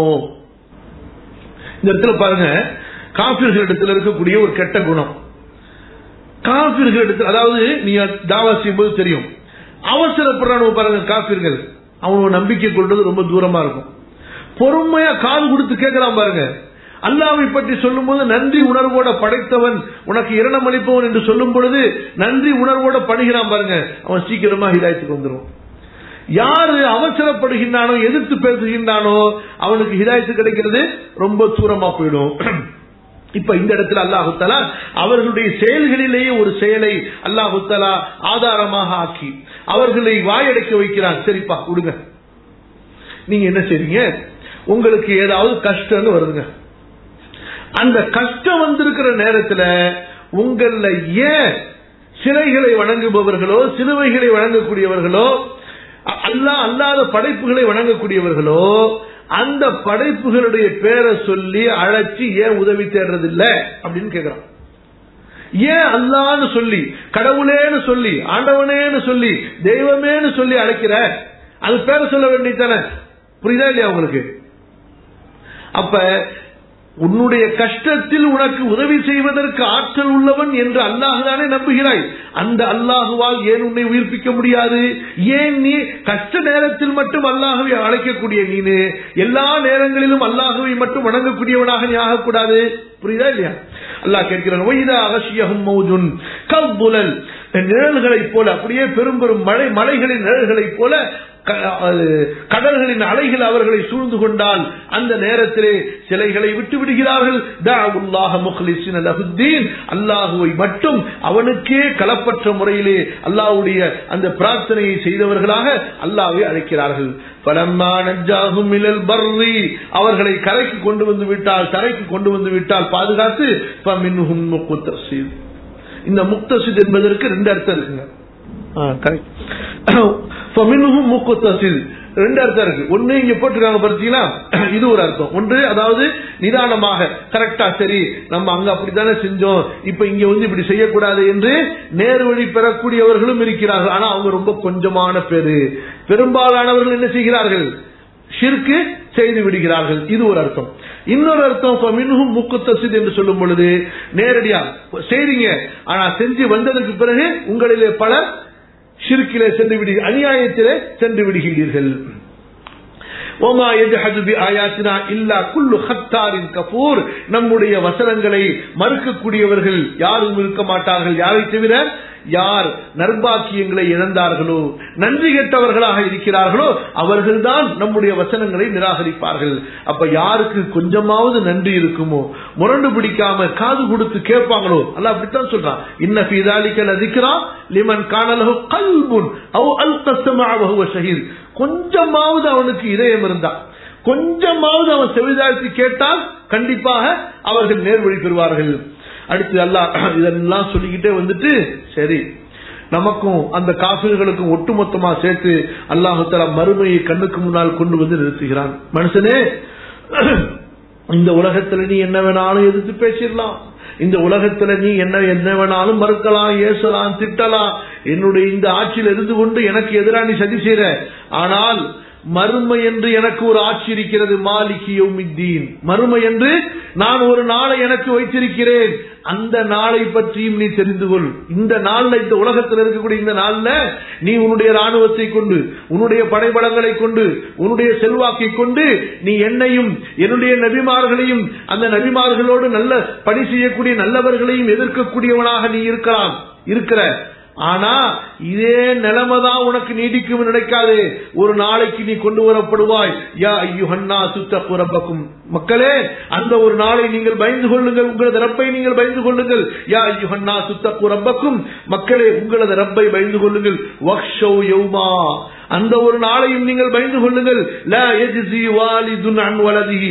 இந்த இடத்துல பாருங்க காபிர்களிடத்தில் இருக்கக்கூடிய ஒரு கெட்ட குணம் காபிர்களிடத்தில் அதாவது நீங்க தாவா செய்யும்போது தெரியும் அவசரப்படுறானு பாருங்க காபிர்கள் அவனோட நம்பிக்கை கொள்றது ரொம்ப தூரமா இருக்கும் பொறுமையா காது கொடுத்து கேட்கலாம் பாருங்க அல்லாவை பற்றி சொல்லும் போது நன்றி உணர்வோட படைத்தவன் உனக்கு இரணம் அளிப்பவன் என்று சொல்லும் பொழுது நன்றி உணர்வோட படுகிறான் பாருங்க அவன் சீக்கிரமா ஹிதாயத்துக்கு வந்துடும் யாரு அவசரப்படுகின்றானோ எதிர்த்து பேசுகின்றானோ அவனுக்கு ஹிதாயத்து கிடைக்கிறது ரொம்ப தூரமா போயிடும் இப்ப இந்த இடத்துல அல்லாஹு தலா அவர்களுடைய செயல்களிலேயே ஒரு செயலை அல்லாஹு தலா ஆதாரமாக ஆக்கி அவர்களை வாயடைக்க வைக்கிறான் சரிப்பா விடுங்க நீங்க என்ன செய்றீங்க உங்களுக்கு ஏதாவது கஷ்டம்னு வருதுங்க அந்த கஷ்டம் வந்திருக்கிற நேரத்துல உங்கள ஏன் சிலைகளை வணங்குபவர்களோ சிலுவைகளை வணங்கக்கூடியவர்களோ அ- அல்லாஹ் அல்லாத படைப்புகளை வணங்கக்கூடியவர்களோ அந்த படைப்புகளுடைய பேரை சொல்லி அழைச்சி ஏன் உதவி தேடுறதில்ல அப்படின்னு கேக்குறான் ஏன் அல்லான்னு சொல்லி கடவுளேன்னு சொல்லி ஆண்டவனேன்னு சொல்லி தெய்வமேன்னு சொல்லி அழைக்கிற அது பேரை சொல்ல வேண்டியதானே புரியுதா இல்லையா உங்களுக்கு அப்ப உன்னுடைய கஷ்டத்தில் உனக்கு உதவி செய்வதற்கு ஆற்றல் உள்ளவன் என்று அல்லாஹுதானே நம்புகிறாய் அந்த அல்லாஹுவால் ஏன் உன்னை உயிர்ப்பிக்க முடியாது ஏன் நீ கஷ்ட நேரத்தில் மட்டும் அல்லாஹுவை அழைக்கக்கூடிய நீனு எல்லா நேரங்களிலும் அல்லாஹுவை மட்டும் வணங்கக்கூடியவனாக நீ ஆகக்கூடாது புரியுதா இல்லையா அல்லாஹ் கேட்கிறான் ஒய்தா அகசியகும் மௌஜுன் கவ்புலல் நிழல்களைப் போல அப்படியே பெரும் பெரும் மழை மலைகளின் நிழல்களைப் போல க- அது கடல்களின் அலைகள் அவர்களை சூழ்ந்து கொண்டால் அந்த நேரத்திலே சிலைகளை விட்டு விடுகிறார்கள் தஅவுல்லாஹ முக்லிஸின லஹுத்தீன் அல்லாஹுவை மட்டும் அவனுக்கே கலப்பற்ற முறையிலே அல்லாஹ்வுடைய அந்த பிரார்த்தனையை செய்தவர்களாக அல்லாஹ்வை அழைக்கிறார்கள் பலம்மா நஜ்ஜாஹும் மிலல் பர்ரி அவர்களை கரைக்கு கொண்டு வந்து விட்டால் தரைக்கு கொண்டு வந்து விட்டால் பாதுகாத்து ஃபமின்ஹும் முக்தஸீத் இந்த முக்தசித் என்பதற்கு ரெண்டு அர்த்தம் இருக்குங்க ஃபமின்ஹும் முக்தசித் ரெண்டு அர்த்தம் இருக்கு ஒண்ணு இங்க போட்டிருக்காங்க பார்த்தீங்களா இது ஒரு அர்த்தம் ஒன்று அதாவது நிதானமாக கரெக்டா சரி நம்ம அங்க அப்படித்தானே செஞ்சோம் இப்ப இங்க வந்து இப்படி செய்யக்கூடாது என்று நேர் வழி பெறக்கூடியவர்களும் இருக்கிறார்கள் ஆனா அவங்க ரொம்ப கொஞ்சமான பேரு பெரும்பாலானவர்கள் என்ன செய்கிறார்கள் ஷிர்கு செய்து விடுகிறார்கள் இது ஒரு அர்த்தம் இன்னொரு அர்த்தம் மின்ஹும் முக்குத்தசித் என்று சொல்லும் பொழுது நேரடியா செய்றீங்க ஆனா செஞ்சு வந்ததற்கு பிறகு உங்களிலே பலர் ஷிர்கிலே சென்று விடு அநியாயத்திலே சென்று விடுகிறீர்கள் ஓமா எஜஹது பி ஆயாத்தினா இல்லா குல்லு ஹத்தாரின் கபூர் நம்முடைய வசனங்களை மறுக்கக்கூடியவர்கள் யாரும் இருக்க மாட்டார்கள் யாரை தவிர யார் நர்பாக்கியங்களை இழந்தார்களோ நன்றி கெட்டவர்களாக இருக்கிறார்களோ அவர்கள்தான் நம்முடைய வசனங்களை நிராகரிப்பார்கள் அப்ப யாருக்கு கொஞ்சமாவது நன்றி இருக்குமோ முரண்டு பிடிக்காம காது கொடுத்து கேட்பாங்களோ அல்ல அப்படித்தான் சொல்றான் இன்ன பீதாலிக்கல் அதிக்கிறா லிமன் காணலகு கல்புன் அவ் அல் கஸ்தமாக ஷஹீர் கொஞ்சமாவது அவனுக்கு இதயம் இருந்தா கொஞ்சமாவது அவன் செவிதாழ்த்தி கேட்டால் கண்டிப்பாக அவர்கள் நேர்வழி பெறுவார்கள் அடுத்து அல்லாஹ் இதெல்லாம் சொல்லிக்கிட்டே வந்துட்டு சரி நமக்கும் அந்த காசுகளுக்கும் ஒட்டுமொத்தமா சேர்த்து அல்லாஹு தலா மறுமையை கண்ணுக்கு முன்னால் கொண்டு வந்து நிறுத்துகிறான் மனுஷனே இந்த உலகத்துல நீ என்ன வேணாலும் எதிர்த்து பேசிடலாம் இந்த உலகத்துல நீ என்ன என்ன வேணாலும் மறுக்கலாம் ஏசலாம் திட்டலாம் என்னுடைய இந்த ஆட்சியில் இருந்து கொண்டு எனக்கு எதிராக நீ சதி செய்யற ஆனால் மறுமை என்று எனக்கு ஒரு ஆட்சி இருக்கிறது மாலிகி யௌமித்தீன் மறுமை என்று நான் ஒரு நாளை எனக்கு வைத்திருக்கிறேன் அந்த நாளை பற்றியும் நீ தெரிந்து கொள் இந்த நாள்ல இந்த உலகத்தில் இருக்கக்கூடிய இந்த நாள்ல நீ உன்னுடைய ராணுவத்தை கொண்டு உன்னுடைய படைபலங்களை கொண்டு உன்னுடைய செல்வாக்கை கொண்டு நீ என்னையும் என்னுடைய நபிமார்களையும் அந்த நபிமார்களோடு நல்ல பணி செய்யக்கூடிய நல்லவர்களையும் எதிர்க்கக்கூடியவனாக நீ இருக்கலாம் இருக்கிற ஆனா இதே நிலைமைதான் உனக்கு நீடிக்கும் நினைக்காதே ஒரு நாளைக்கு நீ கொண்டு வரப்படுவாய் யா ஐயுஹன்னா சுத்த புறப்பக்கும் மக்களே அந்த ஒரு நாளை நீங்கள் பயந்து கொள்ளுங்கள் உங்களது ரப்பை நீங்கள் பயந்து கொள்ளுங்கள் யா ஐயுஹன்னா சுத்த புறப்பக்கும் மக்களே உங்களது ரப்பை பயந்து கொள்ளுங்கள் வக்ஷௌ யௌமா அந்த ஒரு நாளையும் நீங்கள் பயந்து கொள்ளுங்கள் லா யஜ்ஸி வாலிதுன் அன் வலதிஹி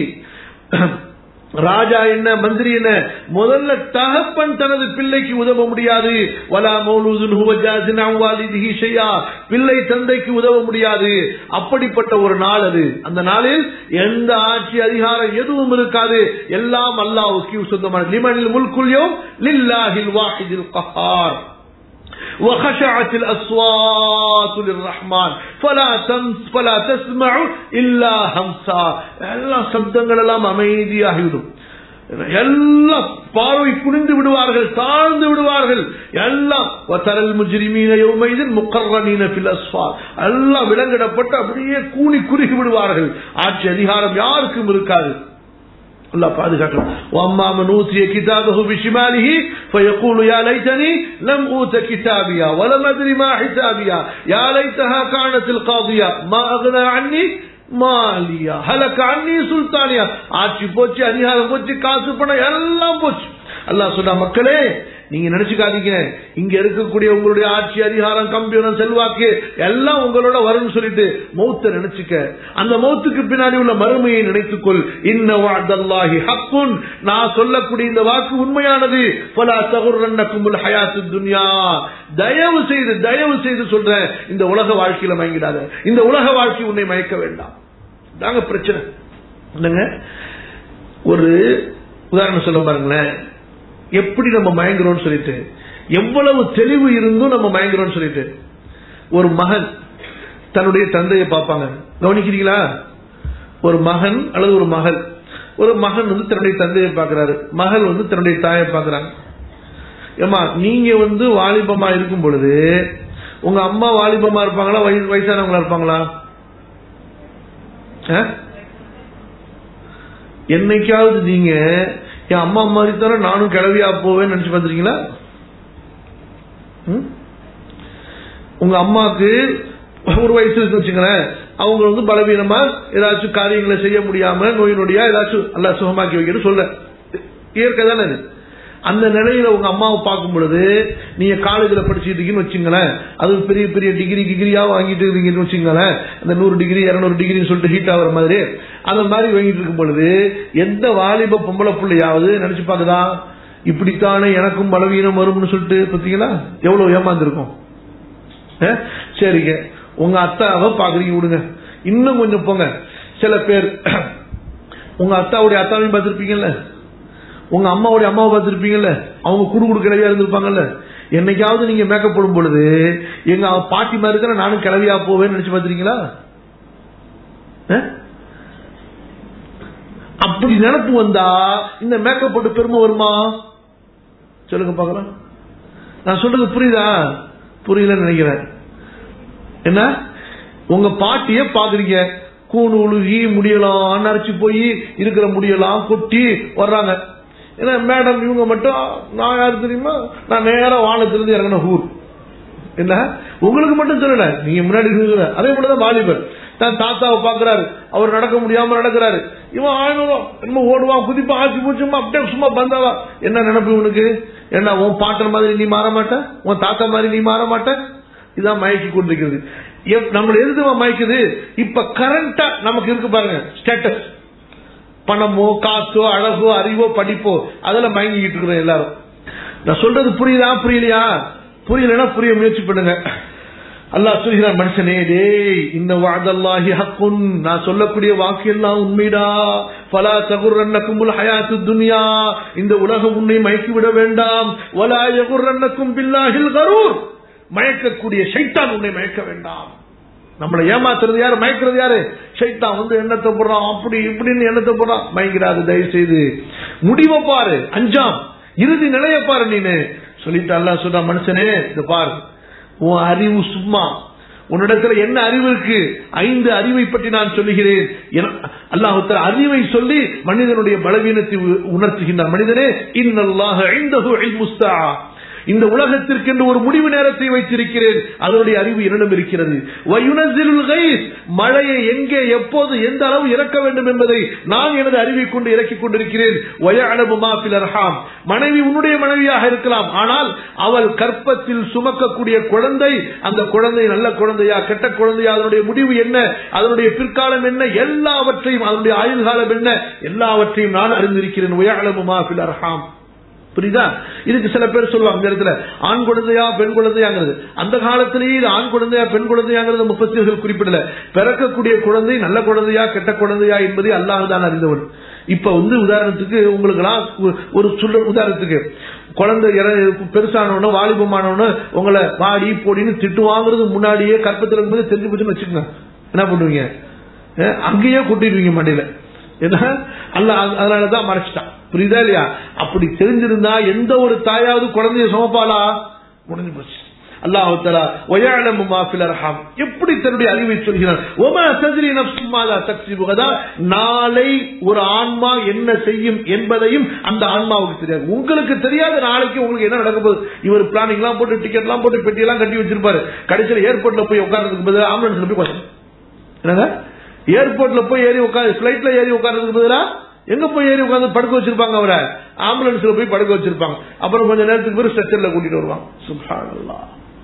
ராஜா என்ன மந்திரி என்ன முதல்ல தகப்பன் தனது பிள்ளைக்கு உதவ முடியாது வலா மௌலூதுன் ஹுவ ஜாஸின் அன் வாலிதிஹி ஷையா பிள்ளை தந்தைக்கு உதவ முடியாது அப்படிப்பட்ட ஒரு நாள் அது அந்த நாளில் எந்த ஆட்சி அதிகாரம் எதுவும் இருக்காது எல்லாம் அல்லாஹ்வுக்கு சொந்தமான லிமனில் முல்குல் யௌம் லில்லாஹில் வாஹிதில் கஹார் وخشعت الأصوات للرحمن فلا تمس فلا تسمع إلا همسا எல்லாம் சப்தங்கள் எல்லாம் அமைதியாகிவிடும் எல்லாம் பார்வை குனிந்து விடுவார்கள் தாழ்ந்து விடுவார்கள் எல்லாம் வத்தரல் முஜ்ரிமீன யௌமைதின் முக்கர்ரனீன ஃபில் அஸ்ஃபார் எல்லாம் விலங்கிடப்பட்டு அப்படியே கூனி குறுகி விடுவார்கள் ஆட்சி அதிகாரம் யாருக்கும் இருக்காது الله பாதுகாக்கலாம் واما من اوتي كتابه بشماله فيقول يا ليتني لم اوت كتابيا ولم ادري ما حسابيا يا ليتها كانت القاضيه ما اغنى عني மாலியா ஹலக்க அன்னி சுல்தானியா ஆட்சி போச்சு அதிகாரம் போச்சு காசு பணம் எல்லாம் போச்சு அல்லாஹ் சொன்னா மக்களே நீங்க நினைச்சுக்காதீங்க இங்க இருக்கக்கூடிய உங்களுடைய ஆட்சி அதிகாரம் கம்பியூரம் செல்வாக்கு எல்லாம் உங்களோட வரும்னு சொல்லிட்டு மௌத்த நினைச்சுக்க அந்த மௌத்துக்கு பின்னாடி உள்ள மறுமையை நினைத்துக்கொள் இன்ன வாதல்லாஹி ஹக்குன் நான் சொல்லக்கூடிய இந்த வாக்கு உண்மையானது பல தகுரன்னக்குமுல் ஹயாத்து துன்யா தயவு செய்து தயவு செய்து சொல்றேன் இந்த உலக வாழ்க்கையில மயங்கிடாத இந்த உலக வாழ்க்கை உன்னை மயக்க வேண்டாம் தாங்க பிரச்சனை என்னங்க ஒரு உதாரணம் சொல்ல பாருங்களேன் எப்படி நம்ம மயங்குறோம்னு சொல்லிட்டு எவ்வளவு தெளிவு இருந்தும் நம்ம மயங்குறோம்னு சொல்லிட்டு ஒரு மகன் தன்னுடைய தந்தையை பார்ப்பாங்க கவனிக்கிறீங்களா ஒரு மகன் அல்லது ஒரு மகள் ஒரு மகன் வந்து தன்னுடைய தந்தையை பார்க்கிறாரு மகள் வந்து தன்னுடைய தாயை பார்க்கறாங்க ஏமா நீங்க வந்து வாலிபமா இருக்கும் பொழுது உங்க அம்மா வாலிபமா இருப்பாங்களா வயசு வயசானவங்களா இருப்பாங்களா ஆ? என்னைக்காவது நீங்க என் அம்மா மாதிரி தானே நானும் கிளவியா போவேன்னு நினைச்சு பாத்துறீங்களா ம்? உங்க அம்மாக்கு ஒரு வயசு இருக்கு வச்சுங்களேன் அவங்க வந்து பலவீனமா ஏதாச்சும் காரியங்களை செய்ய முடியாம நோய் நொடியா ஏதாச்சும் நல்லா சுகமாக்கி வைக்கணும் சொல்ல இயற்கை தானே அது அந்த நிலையில உங்க அம்மாவை பார்க்கும் பொழுது நீங்க காலேஜ்ல படிச்சுட்டு இருக்கீங்கன்னு வச்சுங்களேன் அது பெரிய பெரிய டிகிரி டிகிரியா வாங்கிட்டு இருக்கீங்கன்னு வச்சுங்களேன் அந்த நூறு டிகிரி இருநூறு டிகிரின்னு சொல்லிட்டு ஹீட் ஆகிற மாதிரி அந்த மாதிரி வாங்கிட்டு இருக்கும் பொழுது எந்த வாலிப பொம்பளை பிள்ளையாவது நினைச்சு பாக்குதா இப்படித்தானே எனக்கும் பலவீனம் வரும்னு சொல்லிட்டு பாத்தீங்களா எவ்வளவு ஏமாந்துருக்கும் அஹ், சரிங்க உங்க அத்தாவை பாக்குறீங்க விடுங்க இன்னும் கொஞ்சம் போங்க சில பேர் உங்க அத்தாவுடைய அத்தாவையும் பார்த்திருப்பீங்கல்ல உங்க அம்மாவுடைய அம்மாவை பார்த்திருப்பீங்கல்ல அவங்க குடு குடு கிளவியா இருந்திருப்பாங்கல்ல என்னைக்காவது நீங்க மேக்கப் போடும் பொழுது எங்க பாட்டி மாதிரி இருக்கிற நானும் கிளவியா போவேன்னு நினைச்சு பாத்திருக்கீங்களா அஹ்? அப்படி நினப்பு வந்தா இந்த மேக்கப் போட்டு பெருமை வருமா சொல்லுங்க பாக்கலாம் நான் சொல்றது புரியுதா புரியலன்னு நினைக்கிறேன் என்ன உங்க பாட்டிய பாக்குறீங்க கூணு உழுகி முடியெல்லாம் நரைச்சு போய் இருக்கிற முடியெல்லாம் கொட்டி வர்றாங்க ஏன்னா மேடம் இவங்க மட்டும் நான் யாரு தெரியுமா நான் நேரா வானத்திலிருந்து இறங்கின ஊர் என்ன உங்களுக்கு மட்டும் சொல்லல நீங்க முன்னாடி இருக்கிற அதே போலதான் வாலிபர் தான் தாத்தாவை பாக்குறாரு அவர் நடக்க முடியாம நடக்கிறாரு இவன் ஆயிரம் என்ன ஓடுவான் குதிப்பா ஆச்சு பூச்சுமா அப்படியே சும்மா பந்தாவா என்ன நினைப்பு இவனுக்கு என்ன உன் பாட்டன் மாதிரி நீ மாற மாட்ட உன் தாத்தா மாதிரி நீ மாற மாட்ட இதான் மயக்கி கொண்டிருக்கிறது எப்- நம்மள எதுமா மயக்குது இப்ப கரண்டா நமக்கு இருக்கு பாருங்க ஸ்டேட்டஸ் பணமோ காசோ அழகோ அறிவோ படிப்போ அதுல மயங்கிட்டு இருக்கிறோம் எல்லாரும் நான் சொல்றது புரியுதா புரியலையா புரியலன்னா புரிய முயற்சி பண்ணுங்க அல்லாஹ் சொல்கிறான் மனுஷனே டேய் இந்த வாதல்லாஹி ஹக்குன் நான் சொல்லக்கூடிய வாக்கு எல்லாம் உண்மைடா பலா தகுர்ரன்னக்கும் ஹயாத்து துன்யா இந்த உலகம் உன்னை மயக்கி விட வேண்டாம் வலா யகுர்ரன்னக்கும் பில்லாஹில் கரூர் மயக்கக்கூடிய ஷைத்தான் உன்னை மயக்க வேண்டாம் நம்மளை ஏமாத்துறது யாரு மயக்கிறது யாரு ஷைத்தான் வந்து எண்ணத்தை போடுறான் அப்படி இப்படின்னு எண்ணத்தை போடுறான் மயங்கிறாது தயவு செய்து முடிவை பாரு அஞ்சாம் இறுதி நிலைய பாரு நீனு சொல்லிட்டு அல்லாஹ் சொல்ற மனுஷனே இது பாரு உன் அறிவு சும்மா உன்னிடத்துல என்ன அறிவு இருக்கு ஐந்து அறிவை பற்றி நான் சொல்லுகிறேன் அல்லாஹுத்தர் அறிவை சொல்லி மனிதனுடைய பலவீனத்தை உ- உணர்த்துகின்றான் மனிதனே இன்னல்லாஹ ஐந்தஹு இல்முஸ்தா இந்த உலகத்திற்கு என்று ஒரு முடிவு நேரத்தை வைத்திருக்கிறேன் அதனுடைய அறிவு என்னிடம் இருக்கிறது வயுனசிலுல் கைஸ் மழையை எங்கே எப்போது எந்த அளவு இறக்க வேண்டும் என்பதை நான் எனது அறிவை கொண்டு இறக்கிக் கொண்டிருக்கிறேன் வயஅலமு மா ஃபில் அர்ஹாம் மனைவி உன்னுடைய மனைவியாக இருக்கலாம் ஆனால் அவள் கற்பத்தில் சுமக்கக்கூடிய குழந்தை அந்த குழந்தை நல்ல குழந்தையா கெட்ட குழந்தையா அதனுடைய முடிவு என்ன அதனுடைய பிற்காலம் என்ன எல்லாவற்றையும் அதனுடைய ஆயுள் காலம் என்ன எல்லாவற்றையும் நான் அறிந்திருக்கிறேன் வயஅலமு மா ஃபில் அர்ஹாம் புரியுதா இதுக்கு சில பேர் சொல்லுவாங்க இந்த இடத்துல ஆண் குழந்தையா பெண் குழந்தையாங்கிறது அந்த காலத்திலேயே இது ஆண் குழந்தையா பெண் குழந்தையாங்கிறது முப்பத்திகள் குறிப்பிடல பிறக்கக்கூடிய குழந்தை நல்ல குழந்தையா கெட்ட குழந்தையா என்பதை அல்லாஹ் தான் அறிந்தவன் இப்ப வந்து உதாரணத்துக்கு உங்களுக்கு ஒரு சொல்ல உதாரணத்துக்கு குழந்தை இற- பெருசானவன வாலிபமானவன உங்களை வாடி போடின்னு திட்டு வாங்குறது முன்னாடியே கற்பத்தில் இருக்கும்போது தெரிஞ்சு போச்சுன்னு வச்சுக்கோங்க என்ன பண்ணுவீங்க அஹ் அங்கேயே கூட்டிடுவீங்க மண்டையில ஏன்னா அல்ல அதனாலதான் மறைச்சிட்டான் புரியுதா இல்லையா அப்படி தெரிஞ்சிருந்தா எந்த ஒரு தாயாவது குழந்தைய சுமப்பாளா முடிஞ்சு போச்சு அல்லாஹ் தஆலா வயஅலமு மா ஃபில் அர்ஹாம் எப்படி தன்னுடைய அறிவை சொல்கிறான் ஒமா தத்ரி நஃப்ஸும் மாதா தக்ஸிபு கதா நாளை ஒரு ஆன்மா என்ன செய்யும் என்பதையும் அந்த ஆன்மாவுக்கு தெரியாது உங்களுக்கு தெரியாத நாளைக்கு உங்களுக்கு என்ன நடக்க போகுது இவர் பிளானிங்லாம் போட்டு டிக்கெட்லாம் போட்டு பெட்டியெல்லாம் கட்டி வச்சிருப்பாரு கடைசியில் ஏர்போர்ட்ல போய் உட்கார்றதுக்கு பதிலா ஆம்புலன்ஸ்ல போய் உட்காரு. என்னங்க ஏர்போர்ட்ல போய் ஏறி உட்காந்து பிளைட்ல ஏறி உட்கார்றதுக்கு பதிலா எங்க போய் ஏறி உட்கார்ந்து படுக்க வச்சிருப்பாங்க அவரை ஆம்புலன்ஸ்ல போய் படுக்க வச்சிருப்பாங்க அப்புறம் கொஞ்ச நேரத்துக்கு பிறகு ஸ்ட்ரெச்சர்ல கூட்டிட்டு வருவாங்க சுப்ஹானல்லாஹ்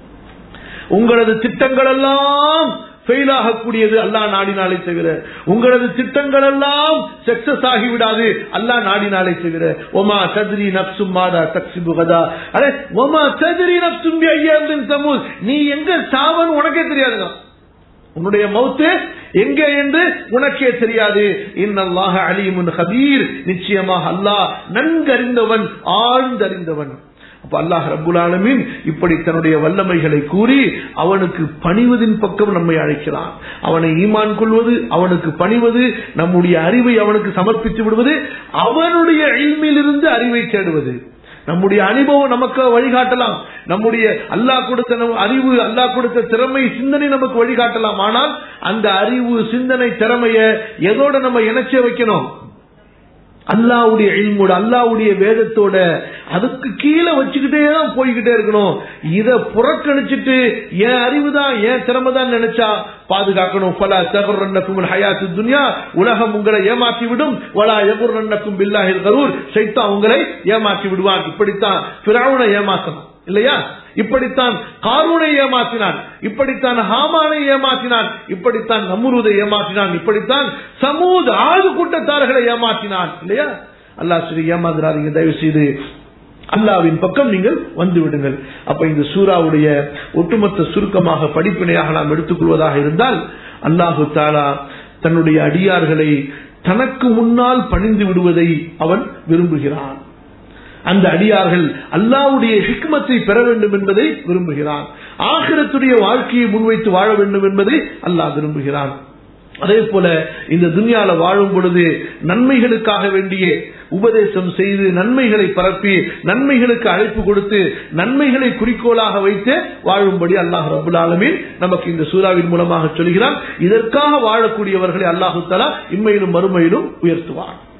உங்களது திட்டங்கள் எல்லாம் ஃபெயில் ஆகக்கூடியது அல்லாஹ் நாடினாலே தவிர உங்களது திட்டங்கள் எல்லாம் சக்சஸ் ஆகிவிடாது அல்லாஹ் நாடினாலே தவிர ஒமா தத்ரி நப்சும் மாதா தக்ஸிபு கதா அடே ஒமா தத்ரி நப்சும் பி ஐயாமின் சமூத் நீ எங்க சாவன்னு உனக்கே தெரியாதுங்க உன்னுடைய மௌத்து எங்கே என்று உனக்கே தெரியாது இன்னல்லாஹ அலீமுன் ஹபீர் நிச்சயமாக அல்லாஹ் நன்கறிந்தவன் ஆழ்ந்தறிந்தவன் அப்ப அல்லாஹ் ரப்புல் ஆலமீன் இப்படி தன்னுடைய வல்லமைகளை கூறி அவனுக்கு பணிவதின் பக்கம் நம்மை அழைக்கிறான் அவனை ஈமான் கொள்வது அவனுக்கு பணிவது நம்முடைய அறிவை அவனுக்கு சமர்ப்பித்து விடுவது அவனுடைய இல்மிலிருந்து அறிவை தேடுவது நம்முடைய அனுபவம் நமக்கு வழிகாட்டலாம் நம்முடைய அல்லாஹ் கொடுத்த நம் அறிவு அல்லாஹ் கொடுத்த திறமை சிந்தனை நமக்கு வழிகாட்டலாம் ஆனால் அந்த அறிவு சிந்தனை திறமைய எதோட நம்ம இணைச்சே வைக்கணும் அல்லாவுடைய இல்மோட அல்லாவுடைய வேதத்தோட அதுக்கு கீழே வச்சுக்கிட்டே தான் போய்கிட்டே இருக்கணும் இத புறக்கணிச்சிட்டு என் அறிவு தான் என் திறமை தான் நினைச்சா பாதுகாக்கணும் பல தகுர்ரன்னக்கும் ஹயாத்து துன்யா உலகம் உங்களை ஏமாற்றி விடும் வலா எகுர்ரன்னக்கும் பில்லாஹில் கரூர் சைத்தா உங்களை ஏமாற்றி விடுவான் இப்படித்தான் பிராவுனை ஏமாத்தணும் இல்லையா இப்படித்தான் காரூனை ஏமாற்றினான் இப்படித்தான் ஹாமானை ஏமாற்றினான் இப்படித்தான் நமுருதை ஏமாற்றினான் இப்படித்தான் சமூக ஆறு கூட்டத்தார்களை ஏமாற்றினான் இல்லையா அல்லாஹ் சரி ஏமாந்துறாதீங்க தயவு செய்து அல்லாவின் பக்கம் நீங்கள் வந்து விடுங்கள் அப்ப இந்த சூறாவுடைய ஒட்டுமொத்த சுருக்கமாக படிப்பினையாக நாம் எடுத்துக்கொள்வதாக இருந்தால் அல்லாஹு தாலா தன்னுடைய அடியார்களை தனக்கு முன்னால் பணிந்து விடுவதை அவன் விரும்புகிறான் அந்த அடியார்கள் அல்லாவுடைய ஹிக்மத்தை பெற வேண்டும் என்பதை விரும்புகிறான் ஆகிரத்துடைய வாழ்க்கையை முன்வைத்து வாழ வேண்டும் என்பதை அல்லாஹ் விரும்புகிறான் அதே போல இந்த துன்யால வாழும் பொழுது நன்மைகளுக்காக வேண்டிய உபதேசம் செய்து நன்மைகளை பரப்பி நன்மைகளுக்கு அழைப்பு கொடுத்து நன்மைகளை குறிக்கோளாக வைத்து வாழும்படி அல்லாஹ் ரபுல் ஆலமீன் நமக்கு இந்த சூறாவின் மூலமாக சொல்கிறான் இதற்காக வாழக்கூடியவர்களை அல்லாஹு தலா இம்மையிலும் மறுமையிலும் உயர்த்துவான்